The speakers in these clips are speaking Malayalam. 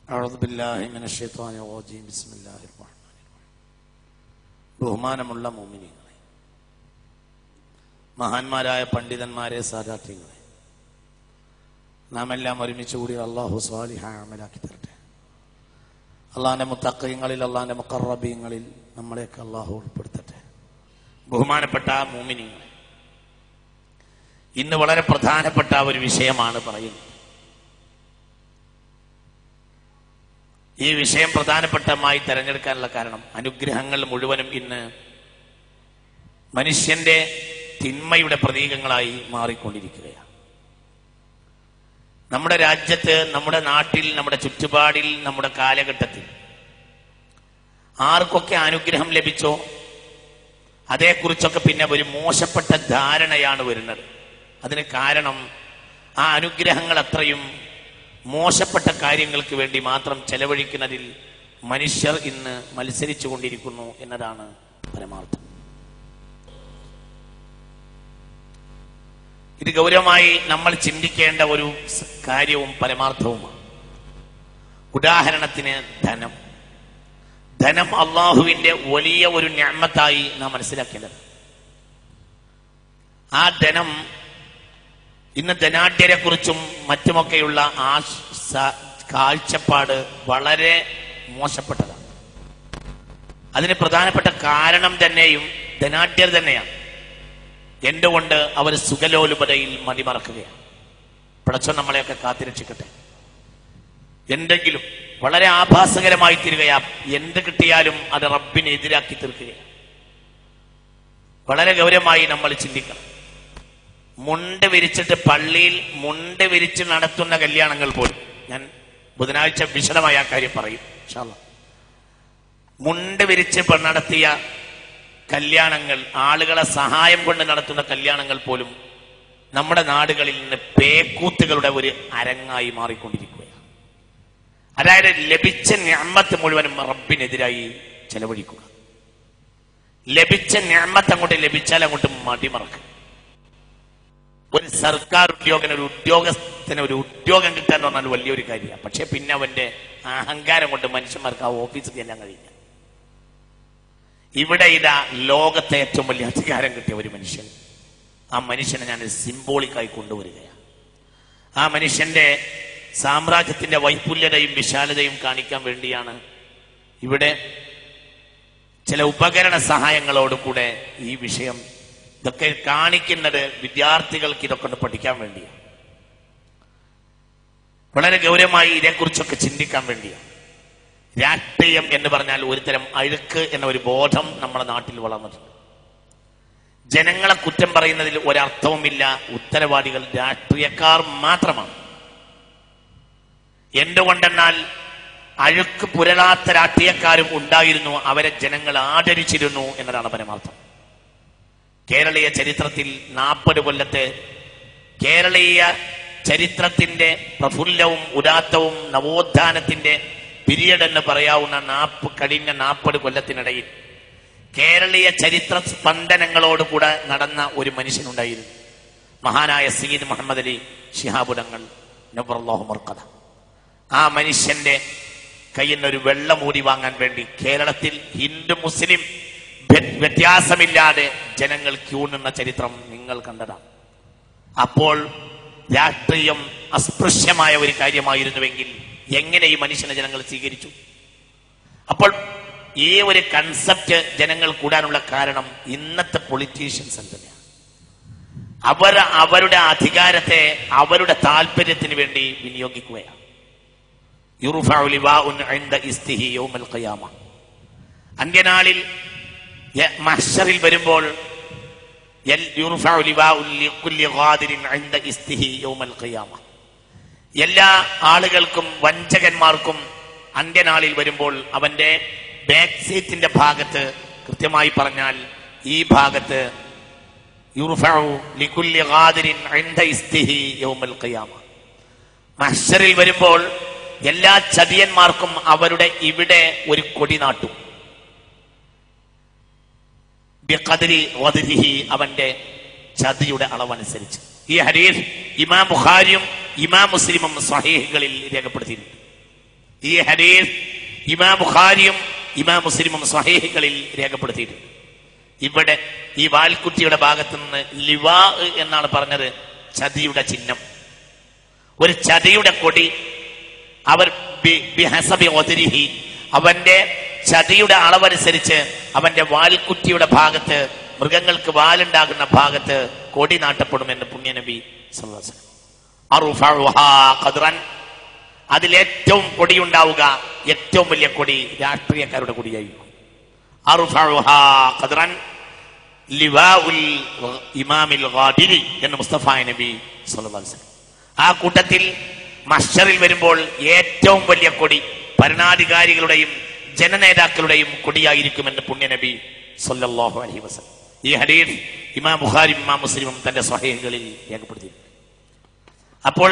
أعوذ بالله من الشيطان الرجيم بسم الله الرحمن الرحيم ബഹുമാനമുള്ള മോമിനികളെ മഹാന്മാരായ പണ്ഡിതന്മാരെ സാധാർത്ഥ്യങ്ങളെ നാം എല്ലാം ഒരുമിച്ച് കൂടി അള്ളാഹു സ്വാലിഹായ അമലാക്കി തരട്ടെ അള്ളാഹിന്റെ മുത്തക്കയങ്ങളിൽ അള്ളാഹിന്റെ മുക്കറബീങ്ങളിൽ നമ്മളെയൊക്കെ അള്ളാഹു ഉൾപ്പെടുത്തട്ടെ ബഹുമാനപ്പെട്ട മോമിനികളെ ഇന്ന് വളരെ പ്രധാനപ്പെട്ട ഒരു വിഷയമാണ് പറയുന്നത് ഈ വിഷയം പ്രധാനപ്പെട്ടമായി തെരഞ്ഞെടുക്കാനുള്ള കാരണം അനുഗ്രഹങ്ങൾ മുഴുവനും ഇന്ന് മനുഷ്യന്റെ തിന്മയുടെ പ്രതീകങ്ങളായി മാറിക്കൊണ്ടിരിക്കുകയാണ് നമ്മുടെ രാജ്യത്ത് നമ്മുടെ നാട്ടിൽ നമ്മുടെ ചുറ്റുപാടിൽ നമ്മുടെ കാലഘട്ടത്തിൽ ആർക്കൊക്കെ അനുഗ്രഹം ലഭിച്ചോ അതേക്കുറിച്ചൊക്കെ പിന്നെ ഒരു മോശപ്പെട്ട ധാരണയാണ് വരുന്നത് അതിന് കാരണം ആ അനുഗ്രഹങ്ങൾ അത്രയും മോശപ്പെട്ട കാര്യങ്ങൾക്ക് വേണ്ടി മാത്രം ചെലവഴിക്കുന്നതിൽ മനുഷ്യർ ഇന്ന് മത്സരിച്ചു കൊണ്ടിരിക്കുന്നു എന്നതാണ് പരമാർത്ഥം ഇത് ഗൗരവമായി നമ്മൾ ചിന്തിക്കേണ്ട ഒരു സ് കാര്യവും പരമാർത്ഥവുമാണ് ഉദാഹരണത്തിന് ധനം ധനം അള്ളാഹുവിന്റെ വലിയ ഒരു ഞാമത്തായി നാം മനസ്സിലാക്കേണ്ടത് ആ ധനം ഇന്ന് ധനാഢ്യരെ കുറിച്ചും മറ്റുമൊക്കെയുള്ള ആ സ- കാഴ്ചപ്പാട് വളരെ മോശപ്പെട്ടതാണ് അതിന് പ്രധാനപ്പെട്ട കാരണം തന്നെയും ധനാഢ്യർ തന്നെയാണ് എന്തുകൊണ്ട് അവർ സുഖലോലുപതയിൽ മതിമറക്കുകയാണ് പടച്ചോ നമ്മളെയൊക്കെ കാത്തിരക്ഷിക്കട്ടെ എന്തെങ്കിലും വളരെ ആഭാസകരമായി തീരുകയാ എന്ത് കിട്ടിയാലും അത് റബ്ബിനെ എതിരാക്കി തീർക്കുകയാണ് വളരെ ഗൗരവമായി നമ്മൾ ചിന്തിക്കണം മുണ്ട് വിരിച്ചിട്ട് പള്ളിയിൽ മുണ്ട് വിരിച്ച് നടത്തുന്ന കല്യാണങ്ങൾ പോലും ഞാൻ ബുധനാഴ്ച വിശദമായി ആ കാര്യം പറയും ഇൻഷാ അല്ലാ. മുണ്ട് വിരിച്ച് പ- നടത്തിയ കല്യാണങ്ങൾ ആളുകളെ സഹായം കൊണ്ട് നടത്തുന്ന കല്യാണങ്ങൾ പോലും നമ്മുടെ നാടുകളിൽ നിന്ന് പേക്കൂത്തുകളുടെ ഒരു അരങ്ങായി മാറിക്കൊണ്ടിരിക്കുകയാണ് അതായത് ലഭിച്ച ഞാമത്ത് മുഴുവനും റബ്ബിനെതിരായി ചെലവഴിക്കുക ലഭിച്ച ഞാമത്ത് അങ്ങോട്ട് ലഭിച്ചാൽ അങ്ങോട്ട് മടിമറക്കുക ഒരു സർക്കാർ ഉദ്യോഗന ഒരു ഉദ്യോഗസ്ഥന് ഒരു ഉദ്യോഗം കിട്ടുക എന്ന് പറഞ്ഞാൽ വലിയൊരു കാര്യമാണ് പക്ഷെ പിന്നെ അവന്റെ അഹങ്കാരം കൊണ്ട് മനുഷ്യന്മാർക്ക് ആ ഓഫീസിൽ ചെല്ലാൻ കഴിയില്ല ഇവിടെ ഇതാ ലോകത്തെ ഏറ്റവും വലിയ അധികാരം കിട്ടിയ ഒരു മനുഷ്യൻ ആ മനുഷ്യനെ ഞാൻ സിംബോളിക്കായി കൊണ്ടുവരികയാണ് ആ മനുഷ്യന്റെ സാമ്രാജ്യത്തിന്റെ വൈപുല്യതയും വിശാലതയും കാണിക്കാൻ വേണ്ടിയാണ് ഇവിടെ ചില ഉപകരണ സഹായങ്ങളോടുകൂടെ ഈ വിഷയം ഇതൊക്കെ കാണിക്കുന്നത് വിദ്യാർത്ഥികൾക്ക് ഇതൊക്കെ ഒന്ന് പഠിക്കാൻ വേണ്ടിയാണ് വളരെ ഗൗരവമായി ഇതേക്കുറിച്ചൊക്കെ ചിന്തിക്കാൻ വേണ്ടിയാണ് രാഷ്ട്രീയം എന്ന് പറഞ്ഞാൽ ഒരുതരം അഴുക്ക് എന്ന ഒരു ബോധം നമ്മുടെ നാട്ടിൽ വളർന്നിട്ടുണ്ട് ജനങ്ങളെ കുറ്റം പറയുന്നതിൽ ഒരർത്ഥവുമില്ല ഉത്തരവാദികൾ രാഷ്ട്രീയക്കാർ മാത്രമാണ് എന്തുകൊണ്ടെന്നാൽ അഴുക്ക് പുരളാത്ത രാഷ്ട്രീയക്കാരും ഉണ്ടായിരുന്നു അവരെ ജനങ്ങൾ ആദരിച്ചിരുന്നു എന്നതാണ് പരമാർത്ഥം കേരളീയ ചരിത്രത്തിൽ നാൽപ്പത് കൊല്ലത്തെ കേരളീയ ചരിത്രത്തിന്റെ പ്രഫുല്ലവും ഉദാത്തവും നവോത്ഥാനത്തിന്റെ പിരീഡ് എന്ന് പറയാവുന്ന നാപ്പ് കഴിഞ്ഞ നാൽപ്പത് കൊല്ലത്തിനിടയിൽ കേരളീയ ചരിത്ര സ്പന്ദനങ്ങളോടുകൂടെ നടന്ന ഒരു മനുഷ്യനുണ്ടായിരുന്നു മഹാനായ സീദ് മുഹമ്മദ് അലി ഷിഹാബുദങ്ങൾ നബർലോഹുമർക്കഥ ആ മനുഷ്യന്റെ കയ്യിൽ നിന്ന് ഒരു വെള്ളം മൂടി വാങ്ങാൻ വേണ്ടി കേരളത്തിൽ ഹിന്ദു മുസ്ലിം വ്യ- വ്യത്യാസമില്ലാതെ ജനങ്ങൾ ക്യൂ നിന്ന ചരിത്രം നിങ്ങൾ കണ്ടതാണ് അപ്പോൾ രാഷ്ട്രീയം അസ്പൃശ്യമായ ഒരു കാര്യമായിരുന്നുവെങ്കിൽ എങ്ങനെ ഈ മനുഷ്യനെ ജനങ്ങൾ സ്വീകരിച്ചു അപ്പോൾ ഈ ഒരു കൺസെപ്റ്റ് ജനങ്ങൾ കൂടാനുള്ള കാരണം ഇന്നത്തെ പൊളിറ്റീഷ്യൻസ് തന്നെയാണ് അവർ അവരുടെ അധികാരത്തെ അവരുടെ താല്പര്യത്തിന് വേണ്ടി വിനിയോഗിക്കുകയാണ് യുറുഫഉ ലിവാഉൻ ഇൻദ ഇസ്തിഹി യൗമൽ ഖിയാമ അന്ത്യനാളിൽ യ- മഹ്ശറിൽ വരുമ്പോൾ യൽ- യുർഫഉ ലിവാഉൻ ലികുല്ലി ഖാദിരിൻ ഇൻദ ഇസ്തിഹി യൗമൽ ഖിയാമ എല്ലാ ആളുകൾക്കും വഞ്ചകന്മാർക്കും അന്ത്യനാളിൽ വരുമ്പോൾ അവന്റെ ബാക്ക് സീറ്റിന്റെ ഭാഗത്ത് കൃത്യമായി പറഞ്ഞാൽ ഈ ഭാഗത്ത് യുർഫഉ ലികുല്ലി ഖാദിരിൻ ഇൻദ ഇസ്തിഹി യൗമൽ ഖിയാമ മഹ്ശറിൽ വരുമ്പോൾ എല്ലാ ചതിയന്മാർക്കും അവരുടെ ഇവിടെ ഒരു കൊടി നാട്ടും ബിഖദ്രി വദ്രിഹി അവന്റെ ചതിയുടെ അളവനുസരിച്ച് ഈ ഹരീഫ് ഇമാം ബുഖാരിയും ഇമാം മുസ്ലിമും സഹീഹുകളിൽ രേഖപ്പെടുത്തിയിട്ടുണ്ട് ഈ ഹദീസ് ഇമാം ബുഖാരിയും ഇമാം മുസ്ലിമും സ്വഹീഹുകളിൽ രേഖപ്പെടുത്തിയിട്ടുണ്ട് ഇവിടെ ഈ വാൽക്കുറ്റിയുടെ ഭാഗത്ത് നിന്ന് ലിവാ എന്നാണ് പറഞ്ഞത് ചതിയുടെ ചിഹ്നം ഒരു ചതിയുടെ കൊടി അവർ ബി- ബിഹസബി ഒതിരിഹി അവന്റെ ചതിയുടെ അളവനുസരിച്ച് അവന്റെ വാൽക്കുറ്റിയുടെ ഭാഗത്ത് മൃഗങ്ങൾക്ക് വാലുണ്ടാകുന്ന ഭാഗത്ത് കൊടി നാട്ടപ്പെടുമെന്ന് പുണ്യനബി സല്ലല്ലാഹു അലൈഹി വസല്ലം. അറുഫഉഹാ ഖദ്റൻ. അതിലേറ്റവും കൊടിയുണ്ടാവുക ഏറ്റവും വലിയ കൊടി രാഷ്ട്രീയക്കാരുടെ കൊടിയായിരിക്കും അറുഫഉഹാ ഖദ്റൻ ലിവാഉൽ ഇമാമിൽ ഖാദിരി എന്ന് മുസ്തഫ നബി സല്ലല്ലാഹു അലൈഹി വസല്ലം. ആ കൂട്ടത്തിൽ മഷറിൽ വരുമ്പോൾ ഏറ്റവും വലിയ കൊടി ഭരണാധികാരികളുടെയും ജനനേതാക്കളുടെയും കൊടിയായിരിക്കുമെന്ന് പുണ്യനബി സല്ലല്ലാഹു അലൈഹി വസല്ലം ഈ ഹദീസ് ഇമാം ബുഖാരി ഇമാം മുസ്ലിമും തന്റെ സ്വഹീഹുകളിൽ രേഖപ്പെടുത്തിയിട്ടുണ്ട് അപ്പോൾ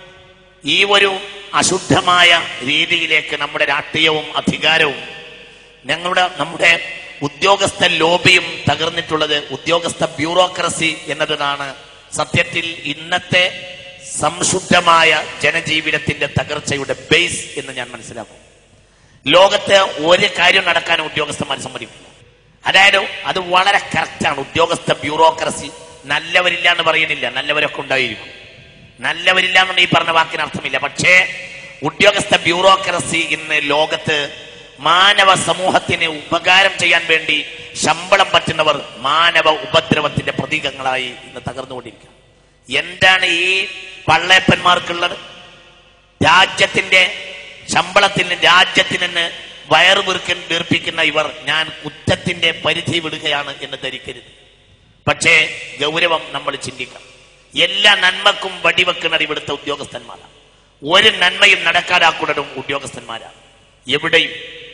ഈ ഒരു അശുദ്ധമായ രീതിയിലേക്ക് നമ്മുടെ രാഷ്ട്രീയവും അധികാരവും ഞങ്ങളുടെ നമ്മുടെ ഉദ്യോഗസ്ഥ ലോബിയും തകർന്നിട്ടുള്ളത് ഉദ്യോഗസ്ഥ ബ്യൂറോക്രസി എന്നതാണ് സത്യത്തിൽ ഇന്നത്തെ സംശുദ്ധമായ ജനജീവിതത്തിന്റെ തകർച്ചയുടെ ബേസ് എന്ന് ഞാൻ മനസ്സിലാക്കും ലോകത്ത് ഒരു കാര്യം നടക്കാൻ ഉദ്യോഗസ്ഥന്മാർ സമ്മതിക്കില്ല അതായത് അത് വളരെ കറക്റ്റാണ് ഉദ്യോഗസ്ഥ ബ്യൂറോക്രസി നല്ലവരില്ല എന്ന് പറയുന്നില്ല നല്ലവരൊക്കെ ഉണ്ടായിരിക്കും നല്ലവരില്ല എന്ന് ഈ പറഞ്ഞ വാക്കിന് അർത്ഥമില്ല പക്ഷേ ഉദ്യോഗസ്ഥ ബ്യൂറോക്രസി ഇന്ന് ലോകത്ത് മാനവ സമൂഹത്തിന് ഉപകാരം ചെയ്യാൻ വേണ്ടി ശമ്പളം പറ്റുന്നവർ മാനവ ഉപദ്രവത്തിന്റെ പ്രതീകങ്ങളായി ഇന്ന് തകർന്നുകൊണ്ടിരിക്കുക എന്താണ് ഈ പള്ളേപ്പന്മാർക്കുള്ളത് രാജ്യത്തിന്റെ ശമ്പളത്തിന് രാജ്യത്തിന് വയറു വീർക്ക വീർപ്പിക്കുന്ന ഇവർ ഞാൻ കുറ്റത്തിന്റെ പരിധി വിടുകയാണ് എന്ന് ധരിക്കരുത് പക്ഷേ ഗൗരവം നമ്മൾ ചിന്തിക്കാം എല്ലാ നന്മക്കും വടിവെക്കുന്നത് ഇവിടുത്തെ ഉദ്യോഗസ്ഥന്മാരാണ് ഒരു നന്മയും നടക്കാതാക്കുന്നതും ഉദ്യോഗസ്ഥന്മാരാണ് എവിടെയും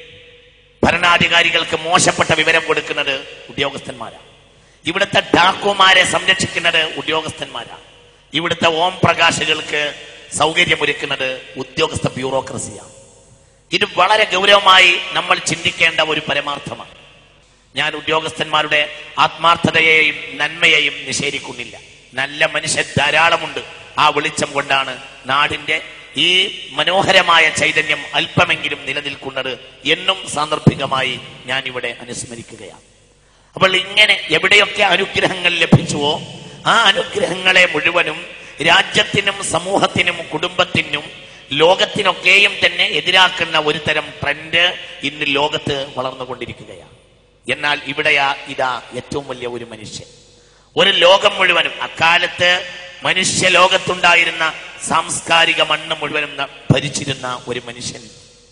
ഭരണാധികാരികൾക്ക് മോശപ്പെട്ട വിവരം കൊടുക്കുന്നത് ഉദ്യോഗസ്ഥന്മാരാണ് ഇവിടുത്തെ ഡാക്കുമാരെ സംരക്ഷിക്കുന്നത് ഉദ്യോഗസ്ഥന്മാരാണ് ഇവിടുത്തെ ഓം പ്രകാശുകൾക്ക് സൗകര്യമൊരുക്കുന്നത് ഉദ്യോഗസ്ഥ ബ്യൂറോക്രസിയാണ് ഇത് വളരെ ഗൗരവമായി നമ്മൾ ചിന്തിക്കേണ്ട ഒരു പരമാർത്ഥമാണ് ഞാൻ ഉദ്യോഗസ്ഥന്മാരുടെ ആത്മാർത്ഥതയെയും നന്മയെയും നിഷേധിക്കുന്നില്ല നല്ല മനുഷ്യർ ധാരാളമുണ്ട് ആ വെളിച്ചം കൊണ്ടാണ് നാടിന്റെ ഈ മനോഹരമായ ചൈതന്യം അല്പമെങ്കിലും നിലനിൽക്കുന്നത് എന്നും സാന്ദർഭികമായി ഞാൻ ഇവിടെ അനുസ്മരിക്കുകയാണ് അപ്പോൾ ഇങ്ങനെ എവിടെയൊക്കെ അനുഗ്രഹങ്ങൾ ലഭിച്ചുവോ ആ അനുഗ്രഹങ്ങളെ മുഴുവനും രാജ്യത്തിനും സമൂഹത്തിനും കുടുംബത്തിനും ലോകത്തിനൊക്കെയും തന്നെ എതിരാക്കുന്ന ഒരു തരം ട്രെൻഡ് ഇന്ന് ലോകത്ത് വളർന്നുകൊണ്ടിരിക്കുകയാണ് എന്നാൽ ഇവിടെയാ ഇതാ ഏറ്റവും വലിയ ഒരു മനുഷ്യൻ ഒരു ലോകം മുഴുവനും അക്കാലത്ത് മനുഷ്യ ലോകത്തുണ്ടായിരുന്ന സാംസ്കാരിക മണ്ണ് മുഴുവനും ന- ഭരിച്ചിരുന്ന ഒരു മനുഷ്യൻ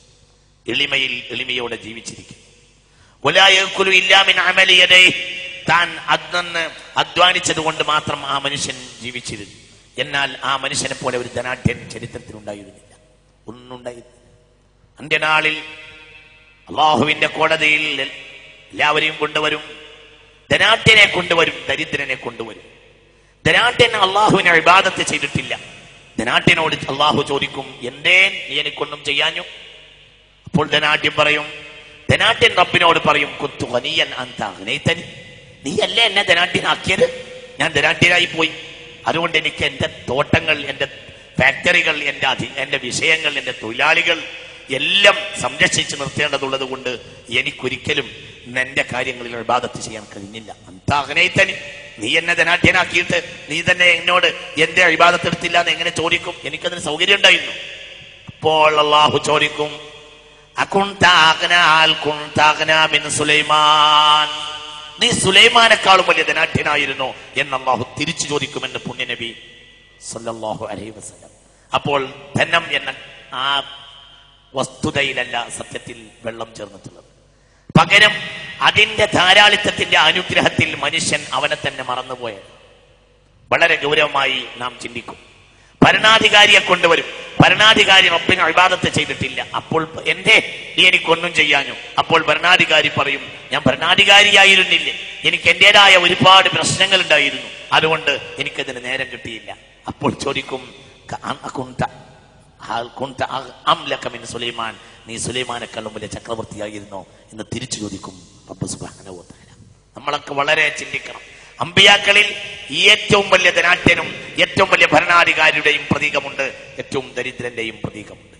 എളിമയിൽ എളിമയോടെ ജീവിച്ചിരിക്കും ഒലായക്കുലു ഇല്ലാമിൻ അമലിയതേ താൻ അന്ന് അധ്വാനിച്ചത് കൊണ്ട് മാത്രം ആ മനുഷ്യൻ ജീവിച്ചിരുന്നു എന്നാൽ ആ മനുഷ്യനെ പോലെ ഒരു ധനാഢ്യൻ ചരിത്രത്തിൽ ഉണ്ടായിരുന്നില്ല ഒന്നുണ്ടായിരുന്നില്ല അന്ത്യനാളിൽ അള്ളാഹുവിന്റെ കോടതിയിൽ എല്ലാവരെയും കൊണ്ടുവരും ധനാഢ്യനെ കൊണ്ടുവരും ദരിദ്രനെ കൊണ്ടുവരും ധനാഢ്യൻ അള്ളാഹുവിനെ വിവാദത്ത് ചെയ്തിട്ടില്ല ധനാഢ്യനോട് അള്ളാഹു ചോദിക്കും എന്തേ നീ എനിക്കൊന്നും ചെയ്യാഞ്ഞു അപ്പോൾ ധനാഢ്യം പറയും ധനാഢ്യൻ റബ്ബിനോട് പറയും കുത്തു ഖനിയൻ അന്ത അഗ്നൈതനി നീ അല്ലേ എന്നെ ധനാഢ്യനാക്കിയത് ഞാൻ ധനാഢ്യനായി പോയി അതുകൊണ്ട് എനിക്ക് എന്റെ തോട്ടങ്ങൾ എന്റെ ഫാക്ടറികൾ എന്റെ അധി എന്റെ വിഷയങ്ങൾ എന്റെ തൊഴിലാളികൾ എല്ലാം സംരക്ഷിച്ച് നിർത്തേണ്ടതുള്ളത് കൊണ്ട് എനിക്കൊരിക്കലും എന്റെ കാര്യങ്ങളിൽ വിവാദത്ത് ചെയ്യാൻ കഴിഞ്ഞില്ല അന്ത അഗ്നൈതനി നീ എന്നെ ധനാഢ്യനാക്കിയിട്ട് നീ തന്നെ എന്നോട് എന്റെ വിവാദത്തെടുത്തില്ല എന്ന് എങ്ങനെ ചോദിക്കും എനിക്കതിന് സൗകര്യം ഉണ്ടായിരുന്നു അപ്പോൾ അള്ളാഹു ചോദിക്കും അകുൻത അഗ്നാൽ കുൻത അഗ്നാ മിൻ സുലൈമാൻ നീ സുലൈമാനെക്കാളും വലിയ ധനാഠ്യനായിരുന്നു എന്ന് അള്ളാഹു തിരിച്ചു ചോദിക്കുമെന്ന് പുണ്യനബി സല്ലല്ലാഹു അലൈഹി വസല്ലം അപ്പോൾ ധനം എന്ന ആ വസ്തുതയിലല്ല സത്യത്തിൽ വെള്ളം ചേർന്നിട്ടുള്ളത് പകരം അതിന്റെ ധാരാളിത്തത്തിന്റെ അനുഗ്രഹത്തിൽ മനുഷ്യൻ അവനെ തന്നെ മറന്നുപോയത് വളരെ ഗൗരവമായി നാം ചിന്തിക്കും ഭരണാധികാരിയെ കൊണ്ടുവരും ഭരണാധികാരി റബ്ബിന് അഭിവാദത്തെ ചെയ്തിട്ടില്ല അപ്പോൾ എന്തേ നീ എനിക്കൊന്നും ചെയ്യാഞ്ഞു അപ്പോൾ ഭരണാധികാരി പറയും ഞാൻ ഭരണാധികാരിയായിരുന്നില്ലേ എനിക്ക് എന്റേതായ ഒരുപാട് പ്രശ്നങ്ങൾ ഉണ്ടായിരുന്നു അതുകൊണ്ട് എനിക്കതിന് നേരം കിട്ടിയില്ല അപ്പോൾ ചോദിക്കും "ക- അ- അകുന്ത ഹാൽ കുന്ത അ- അംലക മിൻ സുലൈമാൻ നീ സുലൈമാനെക്കാളും വലിയ ചക്രവർത്തിയായിരുന്നോ എന്ന് തിരിച്ചു ചോദിക്കും റബ്ബ് സുബ്ഹാനഹു വ തആല നമ്മളൊക്കെ വളരെ ചിന്തിക്കണം അമ്പിയാക്കളിൽ ഏറ്റവും വലിയ ധനാഢ്യനും ഏറ്റവും വലിയ ഭരണാധികാരിയുടെയും പ്രതീകമുണ്ട് ഏറ്റവും ദരിദ്രന്റെയും പ്രതീകമുണ്ട്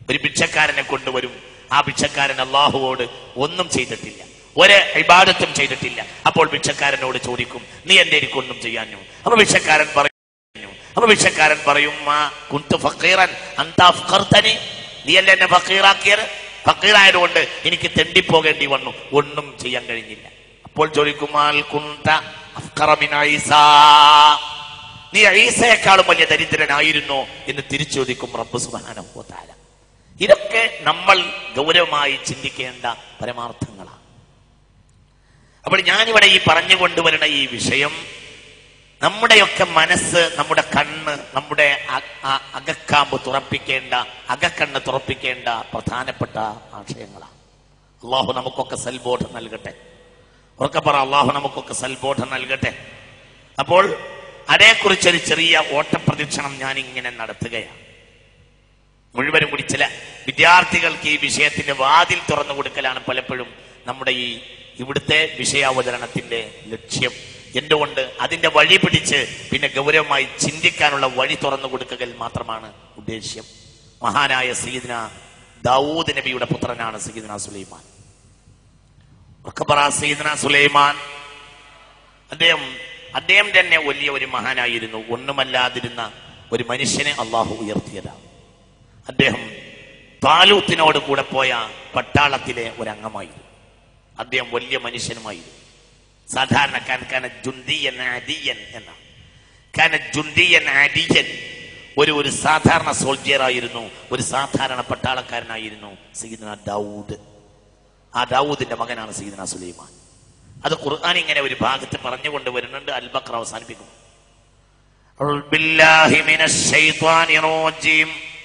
ഒരു ഭിക്ഷക്കാരനെ കൊണ്ടുവരും ആ ഭിക്ഷക്കാരൻ അള്ളാഹുവോട് ഒന്നും ചെയ്തിട്ടില്ല ഒരു ഇബാദത്തും ചെയ്തിട്ടില്ല അപ്പോൾ ഭിക്ഷക്കാരനോട് ചോദിക്കും നീ എന്റെ എനിക്കൊന്നും ചെയ്യാഞ്ഞു അപ്പൊ ഭിക്ഷക്കാരൻ പറയും അപ്പൊ ഭിക്ഷക്കാരൻ പറയും മാ കുന്തു ഫക്കീറൻ അന്താ അഫ്ഖർതനി നീ അല്ലേ എന്നെ ഫക്കീറാക്കിയത് ഫക്കീറായതുകൊണ്ട് എനിക്ക് തെണ്ടിപ്പോകേണ്ടി വന്നു ഒന്നും ചെയ്യാൻ കഴിഞ്ഞില്ല അപ്പോൾ ചോദിക്കുമാൽ കുന്ത അഫ്ഖറ മിൻ ഈസാ നീ ഈസയെക്കാളും വലിയ ദരിദ്രനായിരുന്നോ എന്ന് തിരിച്ചു ചോദിക്കും റബ്ബ് സുബ്ഹാനഹു വ തആല ഇതൊക്കെ നമ്മൾ ഗൗരവമായി ചിന്തിക്കേണ്ട പരമാർത്ഥങ്ങളാണ് അപ്പോൾ ഞാനിവിടെ ഈ പറഞ്ഞു കൊണ്ടുവരുന്ന ഈ വിഷയം നമ്മുടെയൊക്കെ മനസ്സ് നമ്മുടെ കണ്ണ് നമ്മുടെ അ- അ- അകക്കാമ്പ് തുറപ്പിക്കേണ്ട അകക്കണ്ണ് തുറപ്പിക്കേണ്ട പ്രധാനപ്പെട്ട ആശയങ്ങളാണ് അള്ളാഹു നമുക്കൊക്കെ സൽബോധം നൽകട്ടെ ഉറക്കെ പറ അള്ളാഹു നമുക്കൊക്കെ സൽബോധം നൽകട്ടെ അപ്പോൾ അതേക്കുറിച്ചൊരു ചെറിയ ഓട്ടപ്രദക്ഷിണം ഞാൻ ഇങ്ങനെ നടത്തുകയാണ് മുഴുവനും കൂടി ചില വിദ്യാർത്ഥികൾക്ക് ഈ വിഷയത്തിന്റെ വാതിൽ തുറന്നു കൊടുക്കലാണ് പലപ്പോഴും നമ്മുടെ ഈ ഇവിടുത്തെ വിഷയാവതരണത്തിന്റെ ലക്ഷ്യം എന്തുകൊണ്ട് അതിന്റെ വഴി പിടിച്ച് പിന്നെ ഗൗരവമായി ചിന്തിക്കാനുള്ള വഴി തുറന്നു കൊടുക്കൽ മാത്രമാണ് ഉദ്ദേശ്യം മഹാനായ സീദന ദാവൂദ് നബിയുടെ പുത്രനാണ് സീദന സുലൈമാൻ ഒക്കെ പറ സീദന സുലൈമാൻ അദ്ദേഹം അദ്ദേഹം തന്നെ വലിയ ഒരു മഹാനായിരുന്നു ഒന്നുമല്ലാതിരുന്ന ഒരു മനുഷ്യനെ അള്ളാഹു ഉയർത്തിയതാണ് അദ്ദേഹം താലൂത്തിനോട് കൂടെ പോയ പട്ടാളത്തിലെ ഒരംഗമായിരുന്നു അദ്ദേഹം വലിയ മനുഷ്യനുമായിരുന്നു സാധാരണക്കാരൻ കാന ജുന്തിയൻ അദിയൻ എന്ന കാന ജുന്തിയൻ അദിയൻ ഒരു ഒരു സാധാരണ സോൾജിയർ ആയിരുന്നു ഒരു സാധാരണ പട്ടാളക്കാരനായിരുന്നു സീദന ദാവൂദ് ആ ദാവൂദിന്റെ മകനാണ് സീദന സുലൈമാൻ അത് ഖുർആൻ ഇങ്ങനെ ഒരു ഭാഗത്ത് പറഞ്ഞുകൊണ്ട് വരുന്നുണ്ട് അൽബക്ര അവസാനിപ്പിക്കും أعوذ بالله من الشيطان الرجيم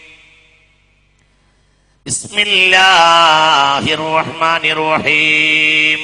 بسم الله الرحمن الرحيم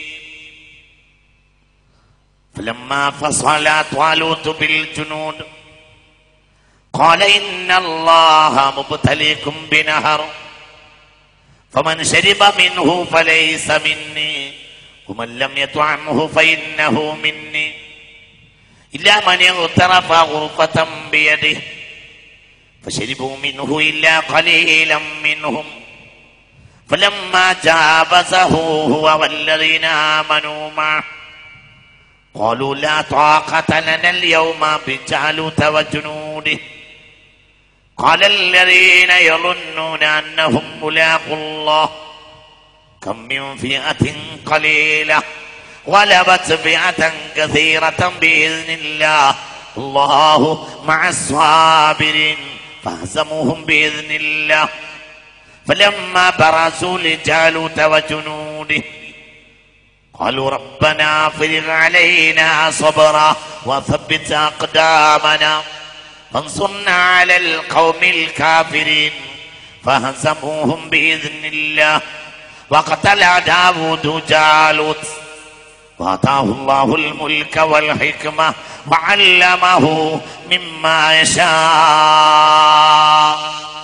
فلما فصل طالوت بالجنود قال إن الله مبتليكم بنهر فمن شرب منه فليس مني ومن لم يطعمه فإنه مني إلا من اغترف غرفة بيده فشربوا منه إلا قليلا منهم فلما جاوزه هو والذين آمنوا معه قالوا لا طاقة لنا اليوم بجالوت وجنوده قال الذين يظنون أنهم ملاقوا الله كم من فئة قليلة غلبت فئة كثيرة بإذن الله الله مع الصابرين فهزموهم بإذن الله فلما برزوا لجالوت وجنوده قالوا ربنا افرغ علينا صبرا وثبت أقدامنا فانصرنا على القوم الكافرين فهزموهم بإذن الله وقتل داود جالوت وآتاه الله الملك والحكمة وعلمه مما يشاء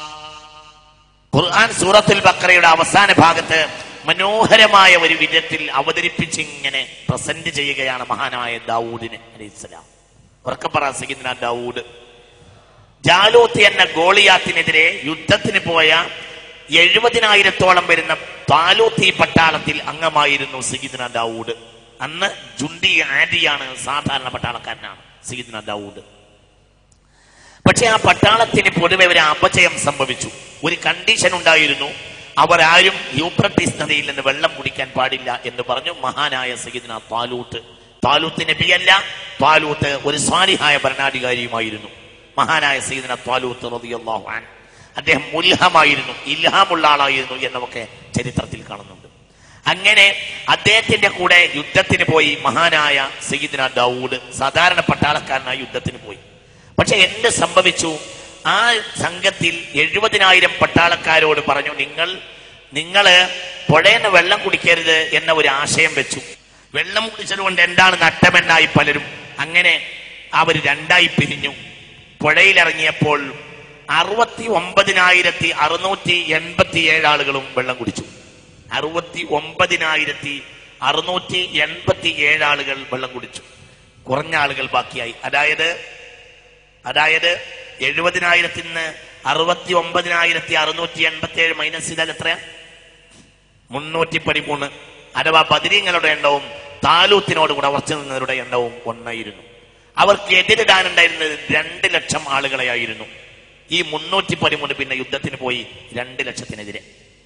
ഖുർആൻ സൂറത്തുൽ ബക്കറയുടെ അവസാന ഭാഗത്ത് മനോഹരമായ ഒരു വിധത്തിൽ അവതരിപ്പിച്ച് ഇങ്ങനെ പ്രസന്റ് ചെയ്യുകയാണ് മഹാനായ ദാവൂദിന് അലൈഹിസ്സലാം ഉറക്കപ്പറ സഹിക്കുന്ന ദാവൂദ് ജാലൂത്ത് എന്ന ഗോളിയാത്തിനെതിരെ യുദ്ധത്തിന് പോയ എഴുപതിനായിരത്തോളം വരുന്ന താലൂത്ത് ഈ പട്ടാളത്തിൽ അംഗമായിരുന്നു സീദിന ദാവൂദ് അന്ന് ജുണ്ടി ആദിയാണ് സാധാരണ പട്ടാളക്കാരനാണ് സീദിന ദാവൂദ് പക്ഷെ ആ പട്ടാളത്തിന് പൊതുവെ ഒരു അപജയം സംഭവിച്ചു ഒരു കണ്ടീഷൻ ഉണ്ടായിരുന്നു അവർ ആരും യൂപ്രട്ടീസ് നദിയിൽ നിന്ന് വെള്ളം കുടിക്കാൻ പാടില്ല എന്ന് പറഞ്ഞു മഹാനായ സയ്യിദ്ന താലൂത്ത് താലൂത്ത് നബിയല്ല താലൂത്ത് ഒരു സ്വാലിഹായ ഭരണാധികാരിയുമായിരുന്നു മഹാനായ സയ്യിദ്ന താലൂത്ത് റളിയല്ലാഹു അൻഹു അദ്ദേഹം മുൽഹമായിരുന്നു ഇൽഹാമുള്ള ആളായിരുന്നു എന്നൊക്കെ ചരിത്രത്തിൽ കാണുന്നുണ്ട് അങ്ങനെ അദ്ദേഹത്തിന്റെ കൂടെ യുദ്ധത്തിന് പോയി മഹാനായ സയ്യിദ്ന ദാവൂദ് സാധാരണ പട്ടാളക്കാരനായ യുദ്ധത്തിന് പോയി പക്ഷെ എന്ത് സംഭവിച്ചു ആ സംഘത്തിൽ എഴുപതിനായിരം പട്ടാളക്കാരോട് പറഞ്ഞു നിങ്ങൾ നിങ്ങള് പുഴയെന്ന് വെള്ളം കുടിക്കരുത് എന്ന ഒരു ആശയം വെച്ചു വെള്ളം കുടിച്ചത് കൊണ്ട് എന്താണ് നട്ടമെന്നായി പലരും അങ്ങനെ അവർ രണ്ടായി പിരിഞ്ഞു പുഴയിലിറങ്ങിയപ്പോൾ അറുപത്തി ഒമ്പതിനായിരത്തി അറുന്നൂറ്റി എൺപത്തി ഏഴ് ആളുകളും വെള്ളം കുടിച്ചു അറുപത്തി ഒമ്പതിനായിരത്തി അറുന്നൂറ്റി എൺപത്തി ഏഴ് ആളുകൾ വെള്ളം കുടിച്ചു കുറഞ്ഞ ആളുകൾ ബാക്കിയായി അതായത് അതായത് എഴുപതിനായിരത്തിൽ നിന്ന് അറുപത്തി ഒമ്പതിനായിരത്തി അറുന്നൂറ്റി എൺപത്തി ഏഴ് മൈനസ് ചെയ്താൽ എത്രയാ മുന്നൂറ്റി പതിമൂന്ന് അഥവാ ബദിരീങ്ങളുടെ എണ്ണവും താലൂത്തിനോട് കൂടെ ഉറച്ചു നിന്നവരുടെ എണ്ണവും ഒന്നായിരുന്നു അവർക്ക് എതിരിടാനുണ്ടായിരുന്നത് രണ്ട് ലക്ഷം ആളുകളെയായിരുന്നു ഈ മുന്നൂറ്റി പതിമൂന്ന് പിന്നെ യുദ്ധത്തിന് പോയി രണ്ട് ലക്ഷത്തിനെതിരെ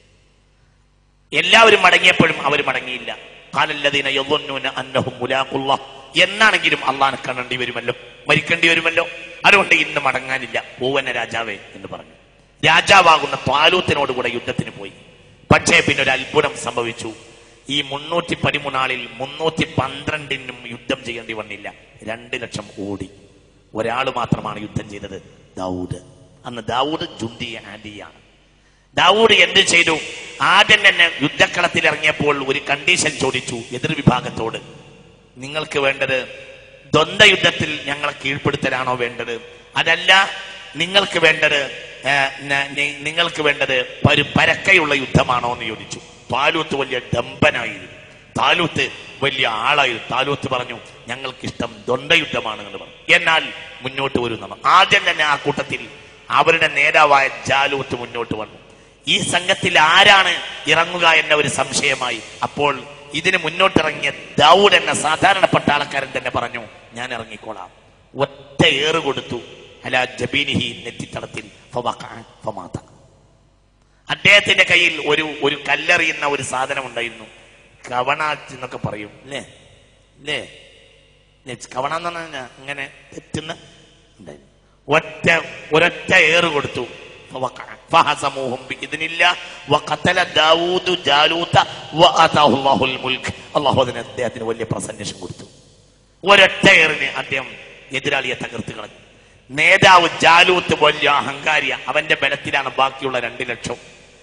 എല്ലാവരും മടങ്ങിയപ്പോഴും അവർ മടങ്ങിയില്ല കാലല്ലതീന യظنون അന്നഹും മുലാഖുള്ള എന്നാണെങ്കിലും അള്ളാഹ് കാണേണ്ടി വരുമല്ലോ മരിക്കേണ്ടി വരുമല്ലോ അതുകൊണ്ട് ഇന്ന് മടങ്ങാനില്ല പൂവന രാജാവേ എന്ന് പറഞ്ഞു രാജാവാകുന്ന ത്വാലൂത്തിനോട് കൂടെ യുദ്ധത്തിന് പോയി പക്ഷേ പിന്നെ ഒരു അത്ഭുതം സംഭവിച്ചു ഈ മുന്നൂറ്റി പതിമൂന്നാളിൽ മുന്നൂറ്റി പന്ത്രണ്ടിനും യുദ്ധം ചെയ്യേണ്ടി വന്നില്ല രണ്ട് ലക്ഷം ഓടി ഒരാൾ മാത്രമാണ് യുദ്ധം ചെയ്തത് ദാവൂദ് അന്ന് ദാവൂദ് ജുന്തി ആൻഡിയാണ് ദാവൂദ് എന്ത് ചെയ്തു ആദ്യം തന്നെ യുദ്ധക്കളത്തിൽ ഇറങ്ങിയപ്പോൾ ഒരു കണ്ടീഷൻ ചോദിച്ചു എതിർ വിഭാഗത്തോട് നിങ്ങൾക്ക് വേണ്ടത് ദ്വന്ദ് യുദ്ധത്തിൽ ഞങ്ങളെ കീഴ്പ്പെടുത്തലാണോ വേണ്ടത് അതല്ല നിങ്ങൾക്ക് വേണ്ടത് ഏ, ന- നി- നിങ്ങൾക്ക് വേണ്ടത് ഒരു പരക്കയുള്ള യുദ്ധമാണോ എന്ന് ചോദിച്ചു താലൂത്ത് വലിയ ഡംബനായിരുന്നു താലൂത്ത് വലിയ ആളായിരുന്നു താലൂത്ത് പറഞ്ഞു ഞങ്ങൾക്കിഷ്ടം ദ്വന്ദ് യുദ്ധമാണ് എന്ന് പറഞ്ഞു എന്നാൽ മുന്നോട്ട് വരുന്നതാണ് ആദ്യം തന്നെ ആ കൂട്ടത്തിൽ അവരുടെ നേതാവായ ജാലൂത്ത് മുന്നോട്ട് വന്നു ഈ സംഘത്തിൽ ആരാണ് ഇറങ്ങുക എന്ന ഒരു സംശയമായി അപ്പോൾ ഇതിന് മുന്നോട്ടിറങ്ങിയ ദൗഡ് എന്ന സാധാരണ പട്ടാളക്കാരൻ തന്നെ പറഞ്ഞു ഞാൻ ഇറങ്ങിക്കോളാം ഒറ്റ ഏറ് കൊടുത്തു അല ജബീനിഹി നെറ്റിത്തടത്തിൽ ഫവഖഅ ഫമാത. അദ്ദേഹത്തിന്റെ കയ്യിൽ ഒരു ഒരു കല്ലെറിയുന്ന ഒരു സാധനം ഉണ്ടായിരുന്നു കവണാച്ച് എന്നൊക്കെ പറയും അല്ലേ അല്ലേ അല്ലേ? കവണ എന്ന് പറഞ്ഞാൽ ഇങ്ങനെ തെറ്റുന്ന ഉണ്ടായിരുന്നു ഒറ്റ ഒരൊറ്റ ഏറ് കൊടുത്തു فوقع فهزموهم بإذن الله وقتل داوود جالوت وآتاه الله الملك അള്ളാഹു അതിന് അദ്ദേഹത്തിന് വലിയ പ്രസന്റേഷൻ കൊടുത്തു ഒരൊറ്റ ഏറിന് അദ്ദേഹം എതിരാളിയെ തകർത്ത് കളഞ്ഞു നേതാവ് ജാലൂത്ത് വലിയ അഹങ്കാരിയ അവന്റെ ബലത്തിലാണ് ബാക്കിയുള്ള രണ്ട് ലക്ഷം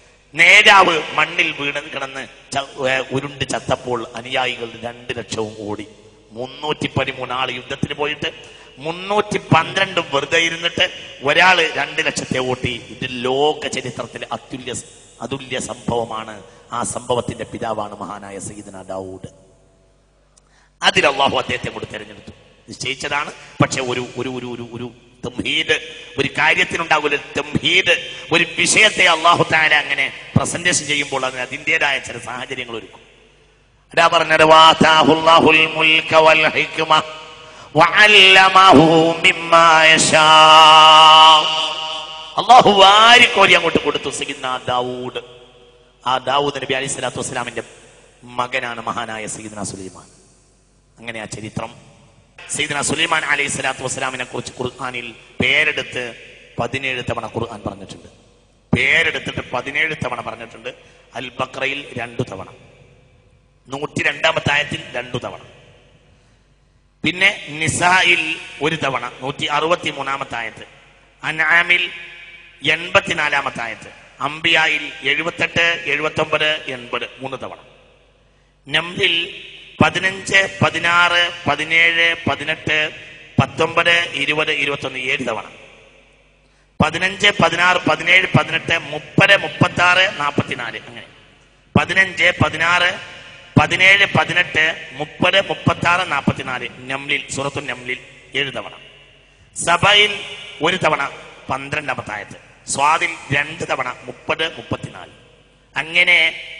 നേതാവ് മണ്ണിൽ വീണ് കിടന്ന് ച- ഏ, ഉരുണ്ട് ചത്തപ്പോൾ അനുയായികൾ രണ്ട് ലക്ഷവും ഓടി മുന്നൂറ്റി പതിമൂന്ന് ആള് യുദ്ധത്തിന് പോയിട്ട് മുന്നൂറ്റി പന്ത്രണ്ട് വെറുതെ ഇരുന്നിട്ട് ഒരാള് രണ്ട് ലക്ഷത്തെ ഓട്ടി ഇത് ലോക ചരിത്രത്തിലെ അതുല്യ അതുല്യ സംഭവമാണ് ആ സംഭവത്തിന്റെ പിതാവാണ് മഹാനായ സയ്യിദന ദാവൂദ് അതിൽ അള്ളാഹു അദ്ദേഹത്തെ കൂടി തെരഞ്ഞെടുത്തു നിശ്ചയിച്ചതാണ് പക്ഷെ ഒരു ഒരു ഒരു ഒരു ഒരു തംഹീദ് ഒരു കാര്യത്തിനുണ്ടാകുന്ന ഒരു തംഹീദ് ഒരു വിഷയത്തെ അള്ളാഹു താല അങ്ങനെ പ്രസന്റേഷൻ ചെയ്യുമ്പോൾ അതിന് അതിൻ്റെതായ ചില സാഹചര്യങ്ങൾ ഒരുക്കും അതാ പറഞ്ഞത് വാതാഹുല്ലാഹുൽ മുൽക വൽ ഹിക്മ വഅല്ലമഹു മിമ്മാ യശാ അള്ളാഹു വാരിക്കോരി അങ്ങോട്ട് കൊടുത്തു സയ്യിദ്ന ദാവൂദ് ആ ദാവൂദ് നബി അലൈഹി സ്വലാത്തു വസ്സലാമിന്റെ മകനാണ് മഹാനായ സയ്യിദ്ന സുലൈമാൻ അങ്ങനെ ആ ചരിത്രം സയ്യിദ്ന സുലൈമാൻ അലൈഹി സ്വലാത്തു വസ്സലാമിനെ കുറിച്ച് ഖുർആനിൽ പേരെടുത്ത് പതിനേഴ് തവണ ഖുർആൻ പറഞ്ഞിട്ടുണ്ട് പേരെടുത്തിട്ട് പതിനേഴ് തവണ പറഞ്ഞിട്ടുണ്ട് അൽ ബക്രയിൽ രണ്ടു തവണ നൂറ്റി രണ്ടാമത്തെ ആയത്തിൽ രണ്ടു തവണ പിന്നെ നിസായിൽ ഒരു തവണ നൂറ്റി അറുപത്തി മൂന്നാമത്തെ ആയത്ത് അനാമിൽ എൺപത്തിനാലാമത്തെ ആയത്ത് അംബിയായിൽ എഴുപത്തെട്ട് എഴുപത്തി ഒമ്പത് എൺപത് മൂന്ന് തവണ നമ്പിൽ പതിനഞ്ച് പതിനാറ് പതിനേഴ് പതിനെട്ട് പത്തൊമ്പത് ഇരുപത് ഇരുപത്തൊന്ന് ഏഴ് തവണ പതിനഞ്ച് പതിനാറ് പതിനേഴ് പതിനെട്ട് മുപ്പത് മുപ്പത്തി ആറ് നാൽപ്പത്തിനാല് അങ്ങനെ പതിനഞ്ച് പതിനാറ് പതിനേഴ് പതിനെട്ട് മുപ്പത് മുപ്പത്തി ആറ് നാൽപ്പത്തിനാല് നംലിൽ സുറത്തു നംലിൽ ഏഴ് തവണ സഭയിൽ ഒരു തവണ പന്ത്രണ്ടാമത്തെ ആയത്ത് സ്വാദിൽ രണ്ട് തവണ മുപ്പത് മുപ്പത്തിനാല് അങ്ങനെ